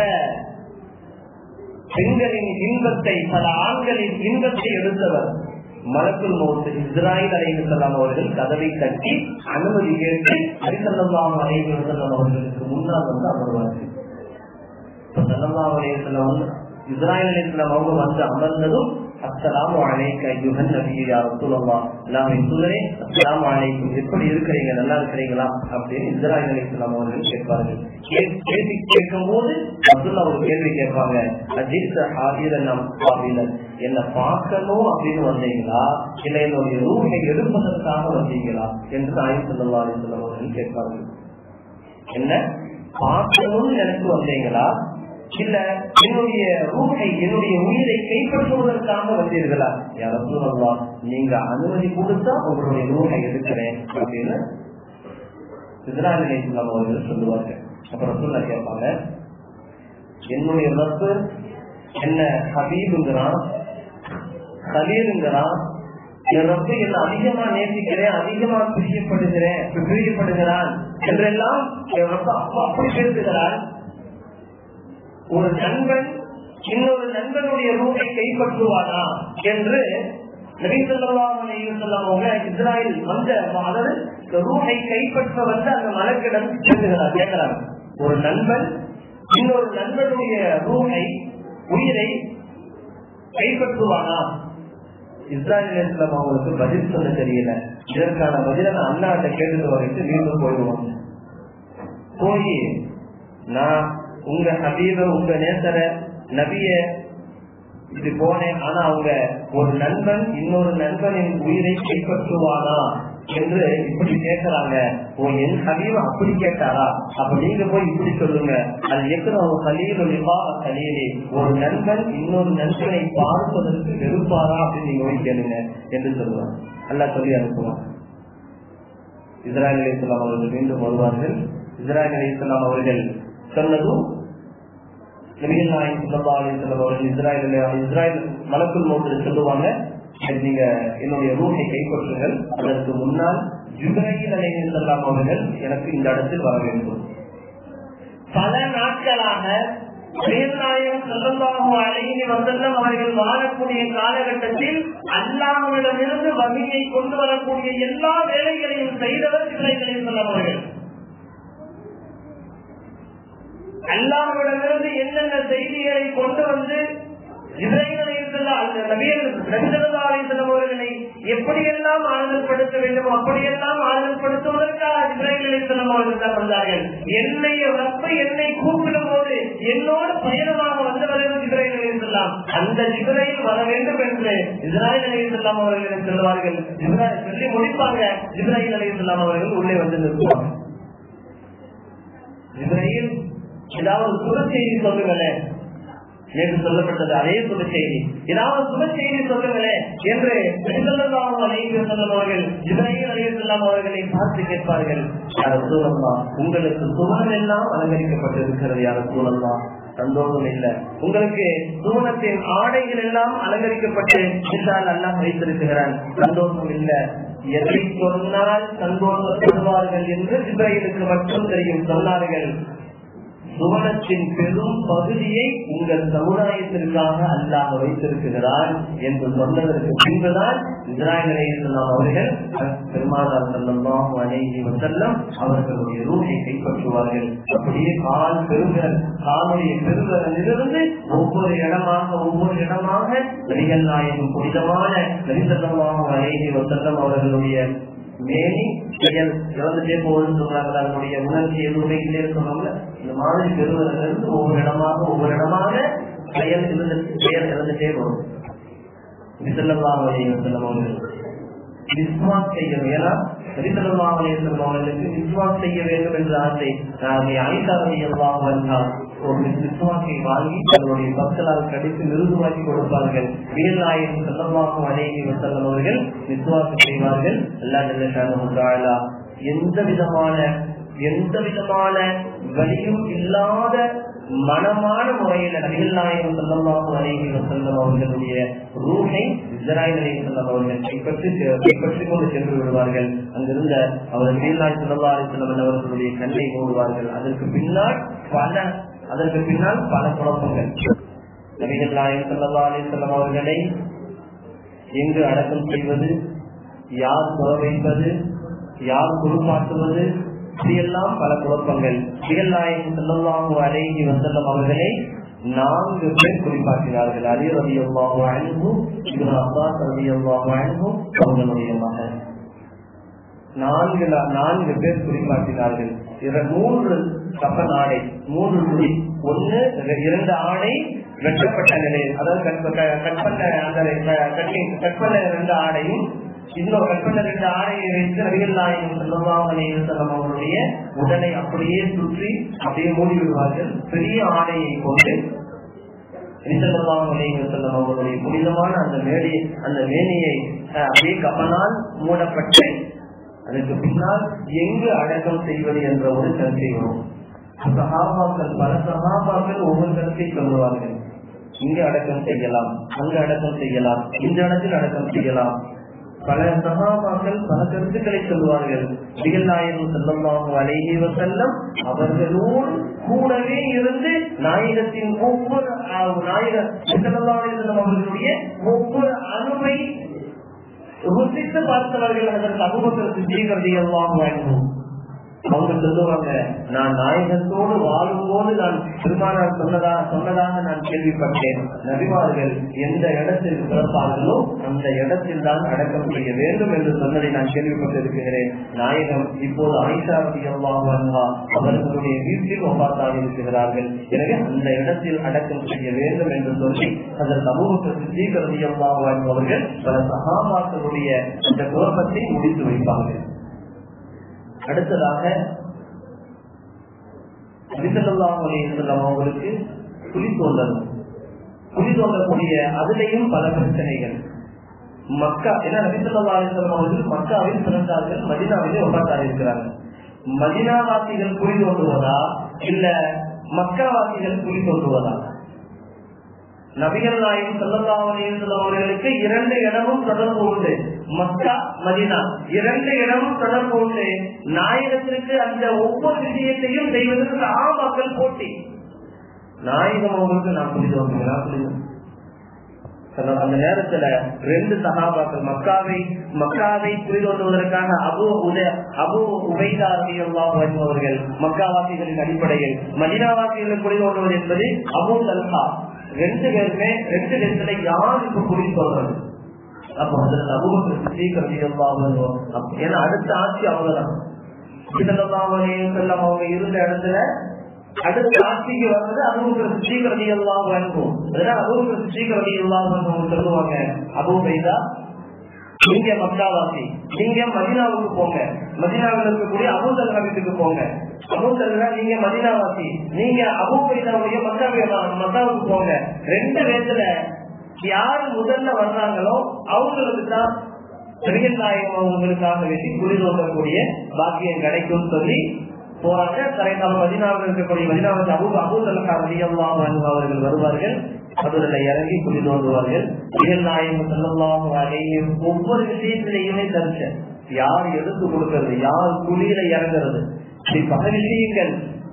பெண்களின் இன்பத்தை பல ஆண்களின் இன்பத்தை எடுத்தவர் மலக்குள் மோத்து இஸ்ராயல் அலைவசல்லாம் அவர்கள் கதவை தட்டி அனுமதி கேட்டு அரிசல்லாம் அலைவசல்லாம் அவர்களுக்கு முன்னால் வந்து அமர்வார்கள் இப்ப சல்லல்லா அலைவசல்லாம் இஸ்ராயல் அலிஸ்லாம் அவங்க வந்து அமர்ந்ததும் அஸ்லாம் அலைக்க யுகன் நபியா ரசூலல்லா எல்லாமே தூதரே அஸ்லாம் அலைக்கும் எப்படி இருக்கிறீங்க நல்லா இருக்கிறீங்களா அப்படின்னு இஸ்ராயல் அலிஸ்லாம் அவர்கள் கேட்பார்கள் கேள்வி கேட்கும் போது அப்துல்லா ஒரு கேள்வி கேட்பாங்க அஜித் ஆதிரன் பாபிலன் என்ன பார்க்கணும் அப்படின்னு வந்தீங்களா இல்ல என்னுடைய ரூபை எடுப்பதற்காக வந்தீங்களா என்று ஆயுள் சொல்லா அலிஸ்லாம் அவர்கள் கேட்பார்கள் என்ன பார்க்கணும்னு நினைச்சு வந்தீங்களா இல்ல என்னுடைய ரூஹை என்னுடைய உயிரை கைப்பற்றுவதற்காக வந்தீர்களா யார சொல்லலாம் நீங்க அனுமதி கொடுத்தா உங்களுடைய ரூஹை எடுக்கிறேன் அப்படின்னு இஸ்ராயல் அவர்கள் சொல்லுவாங்க அப்புறம் சொல்ல கேட்பாங்க என்னுடைய ரப்பு என்ன ஹபீபுங்கிறான் கலீருங்கிறான் என் ரப்பு என்ன அதிகமா நேசிக்கிறேன் அதிகமா பிரியப்படுகிறேன் பிரியப்படுகிறான் என்றெல்லாம் என் ரப்பு அப்படி பேசுகிறான் ஒரு நண்பன் இன்னொரு நண்பனுடைய ரூபை கைப்பற்றுவானா என்று இஸ்ராயல் வந்த அதாவது ரூஹை கைப்பற்ற வந்து அந்த மலக்கிடம் கேட்கிறார் கேட்கிறார் ஒரு நண்பன் இன்னொரு நண்பனுடைய ரூஹை உயிரை கைப்பற்றுவானா இஸ்ராயல் இஸ்லாம் அவங்களுக்கு பதில் சொல்ல தெரியல இதற்கான பதில நான் அண்ணாட்ட கேட்டுட்டு வரைக்கும் மீண்டும் போயிடுவோம் போய் நான் உங்க ஹபீப உங்க நேசர நபிய இப்படி போனேன் ஆனா அவங்க ஒரு நண்பன் இன்னொரு நண்பனின் உயிரை கைப்பற்றுவானா என்று இப்படி கேட்கிறாங்க ஓ என் ஹபீப அப்படி கேட்டாரா அப்ப நீங்க போய் இப்படி சொல்லுங்க அது எத்தனை ஒரு கலீல் கலீலே ஒரு நண்பன் இன்னொரு நண்பனை பார்ப்பதற்கு வெறுப்பாரா அப்படின்னு நீங்க போய் கேளுங்க என்று சொல்லுவாங்க அல்லா சொல்லி அனுப்புவான் இஸ்ராயல் அலி இஸ்லாம் அவர்கள் மீண்டும் வருவார்கள் இஸ்ராயல் அலி இஸ்லாம் அவர்கள் சொன்னதும் நபிகள் நாயகம் சுல்லா அலிஸ்லாம் அவர்கள் இஸ்ராயல் இஸ்ராயல் மலக்குள் மோட்டில் சொல்லுவாங்க நீங்க என்னுடைய ரூட்டை கைப்பற்றுங்கள் அதற்கு முன்னால் ஜுபரையில் அலைஹிஸ்லாம் அவர்கள் எனக்கு இந்த இடத்தில் வர வேண்டும் பல நாட்களாக நாயகம் செல்லமாக அழகி வந்தெல்லாம் அவர்கள் வாழக்கூடிய காலகட்டத்தில் அல்லாஹ்விடமிருந்து வகையை கொண்டு வரக்கூடிய எல்லா வேலைகளையும் செய்தவர் இஸ்ராயல் அலைஹிஸ்லாம் அவர்கள் அல்லாஹ்விடமிருந்து என்னென்ன செய்திகளை கொண்டு வந்து இஸ்ரேலை அவர்களை எப்படியெல்லாம் ஆறுதல்படுத்த வேண்டும் அப்படியெல்லாம் ஆறுதல்படுத்துவதற்காக இஸ்ரேல் அவர்கள் தான் வந்தார்கள் என்னை ரப்ப என்னை கூப்பிடும் போது என்னோடு பயணமாக வந்தவர்கள் இஸ்ரேல் அலிசல்லாம் அந்த இஸ்ரேல் வர வேண்டும் என்று இஸ்ராயல் அலிசல்லாம் அவர்கள் சொல்வார்கள் இஸ்ராயல் சொல்லி முடிப்பாங்க இஸ்ராயல் அலிசல்லாம் அவர்கள் உள்ளே வந்து நிற்பாங்க இஸ்ரேல் ஏதாவது சுப செய்தி சொல்லுங்களேன் நேற்று சொல்லப்பட்டது அதே சுப செய்தி ஏதாவது சுப செய்தி சொல்லுங்களேன் என்று பெருந்தல்லாவும் அலைவர் சொன்னவர்கள் இஸ்ரேல் அலையெல்லாம் அவர்களை பார்த்து கேட்பார்கள் யார சூழல்லா உங்களுக்கு சுமன் எல்லாம் அலங்கரிக்கப்பட்டிருக்கிறது யார சூழல்லா சந்தோஷம் இல்ல உங்களுக்கு சூனத்தின் ஆடைகள் எல்லாம் அலங்கரிக்கப்பட்டு என்றால் எல்லாம் வைத்திருக்கிறான் சந்தோஷம் இல்ல எதை சொன்னால் சந்தோஷப்படுவார்கள் என்று இஸ்ரேலுக்கு மட்டும் தெரியும் சொன்னார்கள் சுவனத்தின் பெரும் பகுதியை உங்கள் சமுதாயத்திற்காக அல்லாஹ் வைத்திருக்கிறார் என்று சொன்னதற்கு பின்புதான் இஸ்ராயலை அவர்கள் பெருமானார் செல்லம் அணைகி செல்லம் அவர்களுடைய ரூபை கைப்பற்றுவார்கள் அப்படியே கால் பெருவிரல் காலுடைய பெருவிரலிலிருந்து ஒவ்வொரு இடமாக ஒவ்வொரு இடமாக நடிகர் நாயகம் புனிதமான நரிசல்லமாக அணைகி செல்லம் அவர்களுடைய மேனி செயல் இறந்துட்டே போகுதுன்னு சொல்றாங்க அதனுடைய உணர்ச்சி எதுவுமே இல்லைன்னு சொன்னாங்க இந்த மாதிரி பெறுவதிலிருந்து ஒவ்வொரு இடமாக ஒவ்வொரு இடமாக செயல் இருந்து செயல் இறந்துட்டே போகும் விஸ்வாஸ் செய்யணும் ஏன்னா சரிசலமாவளைய அவர்களுக்கு விஸ்வாஸ் செய்ய வேண்டும் என்ற ஆசை ஐந்தாவதி எல்லாம் வந்தால் ஒரு விசுவாசை வாங்கி தங்களுடைய மக்களால் கடித்து நிறுதுவாக்கி கொடுப்பார்கள் வீரநாயகம் செல்லமாக அணைகி செல்லும் அவர்கள் விசுவாசம் செய்வார்கள் அல்லா எந்த விதமான எந்த விதமான வழியும் இல்லாத மனமான முறையில நபிகள் நாயகம் செல்லமாக அணைகி செல்லும் அவர்களுடைய ரூஹை இஸ்ராயல் அலி செல்லம் அவர்கள் கைப்பற்றி கைப்பற்றிக் கொண்டு சென்று விடுவார்கள் அங்கிருந்த அவர் வீரநாய் செல்லா அலி செல்லம் அவர்களுடைய கண்ணை மூடுவார்கள் அதற்கு பின்னால் பல அதற்கு பின்னால் பல குழப்பங்கள் நபிகள் நாயகம் செல்லா அலி செல்லம் அவர்களை எங்கு அடக்கம் செய்வது யார் புற வைப்பது யார் குருமாற்றுவது இப்படியெல்லாம் பல குழப்பங்கள் நபிகள் நாயகம் செல்லவாங்க அழகி வசல்லம் அவர்களை நான்கு பேர் குறிப்பாற்றினார்கள் அலி ரவி அல்லாஹு அன்பும் இது அப்பாஸ் ரவி அல்லாஹு அன்பும் அவர்களுடைய மகன் நான்கு நான்கு பேர் குறிப்பாற்றினார்கள் மூன்று கப்பல் ஆடை மூன்று துணி ஒன்னு இரண்டு ஆடை வெட்டப்பட்ட நிலையில் அதாவது கற்பன அந்த கற்பன இரண்டு ஆடையும் இன்னொரு கற்பன ரெண்டு ஆடையை வைத்து நபிகள் நாயகம் செல்லம் அவருடைய உடலை அப்படியே சுற்றி அப்படியே மூடி விடுவார்கள் பெரிய ஆடையை கொண்டு செல்லம் அவர்களுடைய புனிதமான அந்த மேடை அந்த மேனியை அப்படியே கப்பனால் மூடப்பட்டு அதற்கு பின்னால் எங்கு அடக்கம் செய்வது என்ற ஒரு கருத்தை வரும் சகாபாக்கள் பல சகாபாக்கள் ஒவ்வொரு கருத்தை சொல்லுவார்கள் இங்கு அடக்கம் செய்யலாம் அங்கு அடக்கம் செய்யலாம் இந்த இடத்தில் அடக்கம் செய்யலாம் பல சகாபாக்கள் பல கருத்துக்களை சொல்லுவார்கள் நாயகம் செல்லமாக அழகிய செல்லம் அவர்களோடு கூடவே இருந்து நாயகத்தின் ஒவ்வொரு நாயக செல்லம் அவர்களுடைய ஒவ்வொரு அணுவை ருசித்து பார்த்தவர்கள் அதற்கு அனுபவத்திற்கு ஜீகரதி எல்லாம் வேண்டும் அவங்க சொல்லுவாங்க நான் நாயகத்தோடு வாழும் போது நான் பெருமானார் சொன்னதா சொன்னதாக நான் கேள்விப்பட்டேன் நபிமார்கள் எந்த இடத்தில் பிறப்பார்களோ அந்த இடத்தில் தான் அடக்கம் செய்ய வேண்டும் என்று சொன்னதை நான் கேள்விப்பட்டிருக்கிறேன் நாயகம் இப்போது ஆயிஷா ரதியல்லாஹு அவர்களுடைய வீட்டில் ஒப்பாத்தாக இருக்கிறார்கள் எனவே அந்த இடத்தில் அடக்கம் செய்ய வேண்டும் என்று சொல்லி அந்த சமூகத்திற்கு சீக்கிரதியல்லாஹு அவர்கள் பல சகாபாக்களுடைய இந்த குழப்பத்தை முடித்து வைப்பார்கள் அடுத்ததாக அவங்களுக்கு குழி தோன்றல் குழி தோன்றக்கூடிய அதுலேயும் பல பிரச்சனைகள் மக்கா ஏன்னா நபிசல்லா அலிஸ்லாம் அவர்கள் மக்காவில் பிறந்தார்கள் மதினாவிலே ஒப்பாட்டாக இருக்கிறார்கள் மதினாவாசிகள் குழி தோன்றுவதா இல்ல மக்காவாசிகள் குழி தோன்றுவதா நபிகள் நாயகம் செல்லல்லாவலியம் அவர்களுக்கு இரண்டு இடமும் தொடர்பு உண்டு மக்கா மதினா இரண்டு இடமும் தொடர்பு உண்டு நாயகத்திற்கு அந்த ஒவ்வொரு விஷயத்தையும் செய்வதற்கு ஆ மக்கள் போட்டி நாயகம் அவங்களுக்கு நான் புரிந்து வந்தீங்களா புரிந்து அந்த நேரத்துல ரெண்டு சகாபாக்கள் மக்காவை மக்காவை புரிதோண்டுவதற்காக அபு உத அபு உபைதா ரலியல்லாஹு அன்ஹு அவர்கள் மக்காவாசிகளின் அடிப்படையில் மதினாவாசிகளை புரிதோண்டுவது என்பது அபு தல்ஹா ரெண்டு பேருமே ரெண்டு பேர்த்துல யார் இப்ப புரி சொல்றது அப்போ அதில் அபுபக்கர் சித்திக் ரலியல்லாஹு அன்ஹு அப்ப- ஏன்னா அடுத்த ஆட்சி அவங்கதான் ஸல்லல்லாஹு அலைஹி வஸல்லம் அவங்க இருந்த இடத்துல அடுத்த ஆட்சிக்கு வர்றது அபூபக்கர் சித்திக் ரலியல்லாஹு அன்ஹு அதனால அபூபக்கர் சித்திக் ரலியல்லாஹு அன்ஹு அவங்க சொல்லுவாங்க அபூ பைதா நீங்க மக்காவாசி நீங்க மதினாவுக்கு போங்க மதினாவில் இருக்கக்கூடிய அபூதல்கா வீட்டுக்கு போங்க அபூதல்கா நீங்க மதினாவாசி நீங்க அபூ பைதாவுடைய மக்காவை மக்காவுக்கு போங்க ரெண்டு பேர்த்துல யாரு முதல்ல வர்றாங்களோ அவங்களுக்கு தான் பெரியல் நாயகம் அவங்களுக்காக வேண்டி குறிதோக்கக்கூடிய பாக்கியம் கிடைக்கும் சொல்லி போறாங்க கரைக்கால மதினாவில் இருக்கக்கூடிய மதினாவில் அபு அபூதல்கா ரலியல்லாஹு அன்ஹு அவர்கள் வருவார்கள் அதுல இறங்கி குடி தோன்றுவார்கள் பெரியல் நாயகம் ஸல்லல்லாஹு அலைஹி ஒவ்வொரு விஷயத்திலையுமே தரிச யார் எடுத்து கொடுக்கிறது யார் குழியில இறங்குறது இப்படி பல விஷயங்கள்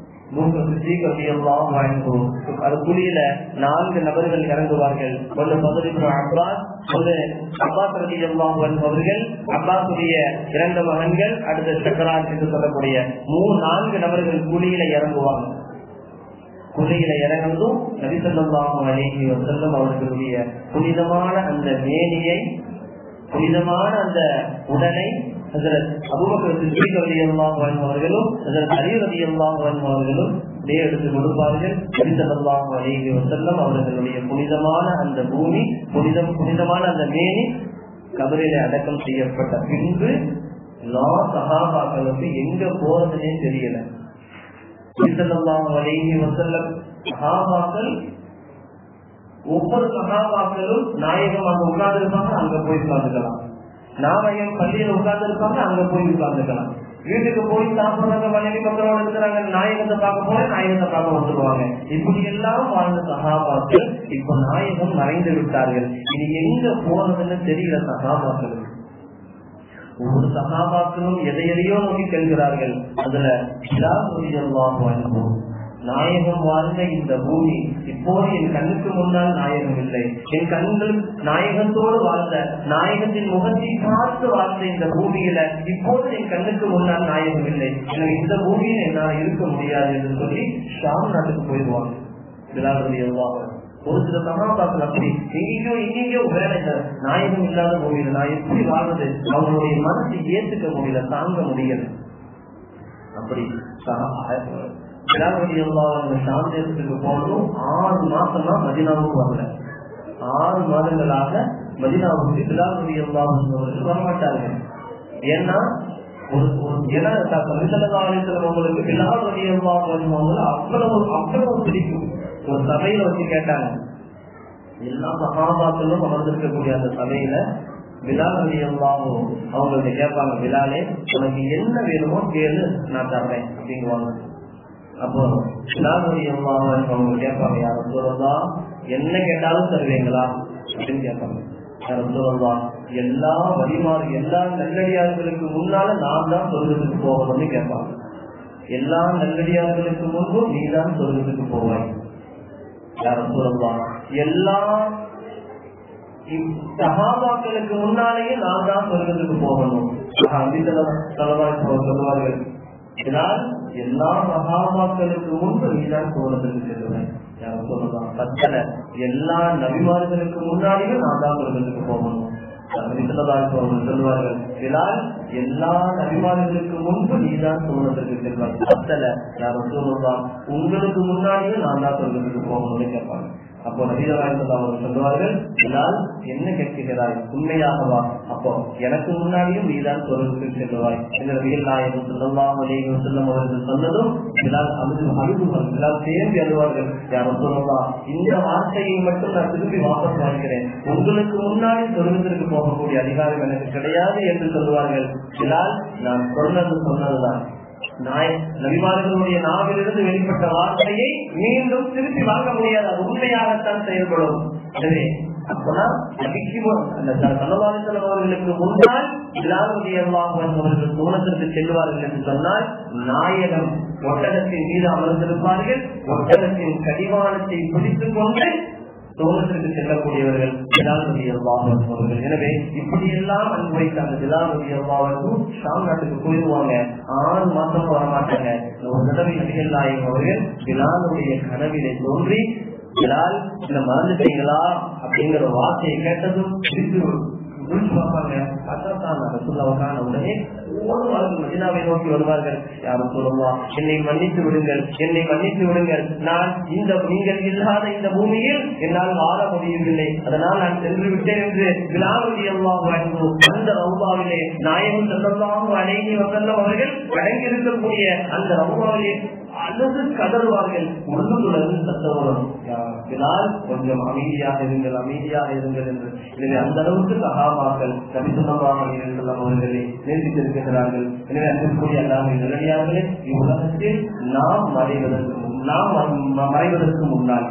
அது குழியில நான்கு நபர்கள் இறங்குவார்கள் ஒன்று பதினெட்டு அப்பாஸ் ஒன்று அப்பாஸ் ரதி அவர்கள் அப்பாசுடைய இரண்டு மகன்கள் அடுத்த சக்கரான் என்று சொல்லக்கூடிய மூணு நான்கு நபர்கள் குழியில இறங்குவாங்க குழியில இறங்குவதும் நபிசல்லாஹு அலேஹி வசல்லம் அவர்களுடைய புனிதமான அந்த மேனியை புனிதமான அந்த உடலை அபுபக்கர் சித்திக் ரதி அவர்களும் அலி ரதி அவர்களும் அப்படியே எடுத்து கொடுப்பார்கள் நபிசல்லாஹு அலேஹி வசல்லம் அவர்களுடைய புனிதமான அந்த பூமி புனிதம் புனிதமான அந்த மேனி கபரிலே அடக்கம் செய்யப்பட்ட பின்பு எல்லா சகாபாக்களுக்கு எங்க போறதுன்னே தெரியல சகாபாக்கள் ஒவ்வொரு சகாபாக்களும் நாயகம் அங்க உட்கார்ந்து இருப்பாங்க அங்க போய் உட்கார்ந்துக்கலாம் நாயகம் பள்ளியில உட்கார்ந்து இருப்பாங்க அங்க போய் உட்கார்ந்துக்கலாம் வீட்டுக்கு போய் சாப்பிடுறாங்க மனைவி மக்களோட இருக்கிறாங்க நாயகத்தை பார்க்க போல நாயகத்தை பார்க்க வந்துருவாங்க இப்படி எல்லாம் வாழ்ந்த சகாபாக்கள் இப்ப நாயகம் மறைந்து விட்டார்கள் இது எங்க போறதுன்னு தெரியல சகாபாக்களுக்கு ஒவ்வொரு சகாபாக்களும் எதை எதையோ நோக்கி செல்கிறார்கள் அதுல நாயகம் வாழ்ந்த இந்த பூமி இப்போது என் கண்ணுக்கு முன்னால் நாயகம் இல்லை என் கண்கள் நாயகத்தோடு வாழ்ந்த நாயகத்தின் முகத்தை பார்த்து வாழ்ந்த இந்த பூமியில இப்போது என் கண்ணுக்கு முன்னால் நாயகம் இல்லை எனக்கு இந்த பூமியில் என்னால் இருக்க முடியாது என்று சொல்லி ஷாம் நாட்டுக்கு போயிடுவாங்க விழாவுடைய ஒரு சில சகாபாக்கள் அப்படி எங்கேயோ எங்கேயோ வேலை இந்த நாயகம் இல்லாத முடியல நான் எப்படி வாழ்றது அவங்களுடைய மனசை ஏத்துக்க முடியல தாங்க முடியல அப்படி சாந்தேசத்துக்கு போனதும் ஆறு மாசம் தான் மதினாவுக்கு வரல ஆறு மாதங்களாக மதினாவுக்கு பிலாவுடைய அவர்கள் வரமாட்டாங்க ஏன்னா ஒரு ஏன்னா உங்களுக்கு பிலாவுடைய அவ்வளவு அவ்வளவு பிடிக்கும் ஒரு சபையில வச்சு கேட்டாங்க எல்லா மகாபாக்களும் அமர்ந்திருக்கக்கூடிய அந்த சபையில விழால் அலியம்மாவோ அவங்கள்ட்ட கேட்பாங்க விழாலே உனக்கு என்ன வேணுமோ கேளு நான் தர்றேன் அப்படிங்குவாங்க அப்போ விழால் அலியம்மாவை அவங்க கேட்பாங்க யாரும் சொல்லதா என்ன கேட்டாலும் தருவீங்களா அப்படின்னு கேட்பாங்க யாரும் சொல்லதா எல்லா வழிமாறு எல்லா நல்லடியார்களுக்கு முன்னால நான் தான் சொல்றதுக்கு போகணும்னு கேட்பாங்க எல்லா நல்லடியார்களுக்கு முன்பும் நீ தான் சொல்றதுக்கு போவாய் யாரும் சொல்லலாம் எல்லா சகாபாக்களுக்கு முன்னாலேயே நான் தான் சொர்க்கத்துக்கு போகணும் சொல்லுவார்கள் இதனால் எல்லா மகாபாக்களுக்கு முன்பு நீதான் சோழத்துக்கு செல்லுவேன் யாரும் சொல்லலாம் பத்தல எல்லா நபிமார்களுக்கு முன்னாடியும் நான் தான் சொர்க்கத்துக்கு போகணும் சொல்லுவார்கள் இதனால் எல்லா நபிமார்களுக்கு முன்பு நீதான் சோழத்துக்கு செல்வார் பத்தல யாரும் சொல்லலாம் உங்களுக்கு முன்னாடியும் நான் தான் சொர்க்கத்துக்கு போகணும்னு கேட்பாங்க அப்போ நபீதராயத்தில் அவர்கள் சொல்லுவார்கள் இதனால் என்ன கேட்கிறாய் உண்மையாகவா அப்போ எனக்கு முன்னாடியும் நீதான் சொர்க்கத்துக்கு செல்வாய் இந்த நபிகள் நாயகம் சொல்லலாம் அலையும் செல்லும் அவர்கள் சொன்னதும் இதனால் அழுது அழுதுகள் இதனால் சேர்ந்து அழுவார்கள் யாரும் சொல்லலாம் இந்த வார்த்தையை மட்டும் நான் திரும்பி வாபஸ் வாங்கிக்கிறேன் உங்களுக்கு முன்னாடி சொர்க்கத்திற்கு போகக்கூடிய அதிகாரம் எனக்கு கிடையாது என்று சொல்லுவார்கள் இதனால் நான் சொன்னது சொன்னதுதான் நாய் நபிமார்களுடைய நாவிலிருந்து வெளிப்பட்ட வார்த்தையை மீண்டும் திருப்பி வாங்க முடியாது அது உண்மையாகத்தான் செயல்படும் எனவே அப்பனா நபிக்கு அந்த சல்லவாரிசலம் அவர்களுக்கு முன்னால் அவர்கள் சோனத்திற்கு செல்வார்கள் என்று சொன்னால் நாயகம் ஒட்டகத்தின் மீது அமர்ந்திருப்பார்கள் ஒட்டகத்தின் கடிவாளத்தை பிடித்துக் கொண்டு சோழத்திற்கு செல்லக்கூடியவர்கள் ஜிலாபதி அவர்கள் எனவே இப்படியெல்லாம் அன்பு வைத்த அந்த ஜிலாபதி அவ்வாவுக்கும் ஷாம் நாட்டுக்கு போயிடுவாங்க ஆறு மாசம் வர மாட்டாங்க ஒரு தடவை நபிகள் நாயகம் அவர்கள் ஜிலாலுடைய கனவிலே தோன்றி ஜிலால் இந்த மறந்துட்டீங்களா அப்படிங்கிற வார்த்தையை கேட்டதும் திருப்பி விழிச்சு பார்ப்பாங்க பார்த்தா ரசூல்லாவுக்கான உடனே ஓடுவார்கள் மதினாவை நோக்கி வருவார்கள் யாரும் சொல்லுவா என்னை மன்னித்து விடுங்கள் என்னை மன்னித்து விடுங்கள் நான் இந்த நீங்கள் இல்லாத இந்த பூமியில் என்னால் வாழ முடியவில்லை அதனால் நான் சென்று விட்டேன் என்று விழாவதி அல்லாஹ் வாழ்ந்து அந்த ரவுபாவிலே நாயகம் செல்லல்லாஹு அலைஹி வஸல்லம் அவர்கள் அடங்கி இருக்கக்கூடிய அந்த ரவுபாவிலே அழுது கதறுவார்கள் உள்ளுக்குள்ளது சத்தம் வரும் பிலால் கொஞ்சம் அமைதியாக இருங்கள் அமைதியாக இருங்கள் என்று எனவே அந்த அளவுக்கு சகாபாக்கள் நபிசுல்லமாக அவர்களை நேசித்திருக்கிறார்கள் எனவே அன்பிற்குரிய அல்லாமல் நிலையார்களே இவ்வுலகத்தில் நாம் மறைவதற்கு முன் நாம் ம- மறைவதற்கு முன்னால்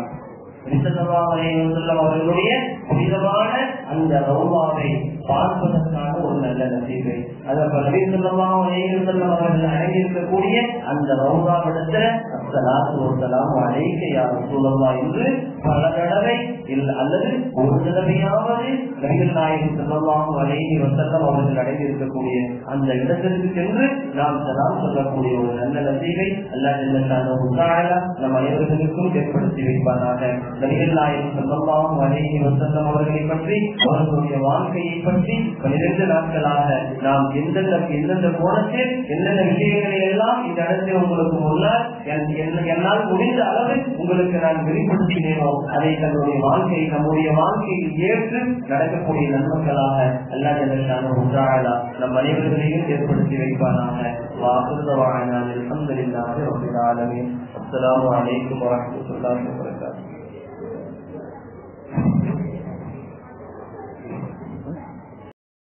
அவர்களுடைய புனிதமான அந்த ரவுவாவை பார்ப்பதற்கான ஒரு நல்ல நசீபை அதற்கு நபீசல்லமாக அவர்கள் அடங்கியிருக்கக்கூடிய அந்த ரவுவாவிடத்துல அஸ்ஸலாத்து வஸ்ஸலாமு அலைக்க யா ரசூலல்லாஹ் என்று பல தடவை இல்ல அல்லது ஒரு தடவையாவது நபிகள் நாயகம் ஸல்லல்லாஹு அலைஹி வஸல்லம் அவர்கள் அடங்கி இருக்கக்கூடிய அந்த இடத்திற்கு சென்று நாம் சலாம் சொல்லக்கூடிய ஒரு நல்ல நசீபை அல்லாஹ் ஜல்ல ஷானஹு தஆலா நம் அனைவர்களுக்கும் ஏற்படுத்தி வைப்பானாக நபிகள் நாயகம் ஸல்லல்லாஹு அலைஹி வஸல்லம் அவர்களை பற்றி அவர்களுடைய வாழ்க்கையை பற்றி பன்னிரண்டு நாட்களாக நாம் எந்தெந்த எந்தெந்த கோணத்தில் என்னென்ன விஷயங்களை எல்லாம் இந்த இடத்தில் உங்களுக்கு முன்னால் என்- என்- என்னால் முடிந்த அளவு உங்களுக்கு நான் வெளிப்படுத்தினேனோ அதை தன்னுடைய வாழ்க்கையை நம்முடைய வாழ்க்கையில் ஏற்று நடக்கக்கூடிய நன்மக்களாக அல்லா ஜெல்லான நம் அனைவர்களையும் ஏற்படுத்தி வைப்பானாக வாக்குறுதவான அலமதுல்லாஹி ரபில் ஆலமீன் அஸ்ஸலாமு அலைக்கும் வரஹ்மத்துல்லாஹி வபரகாத்துஹு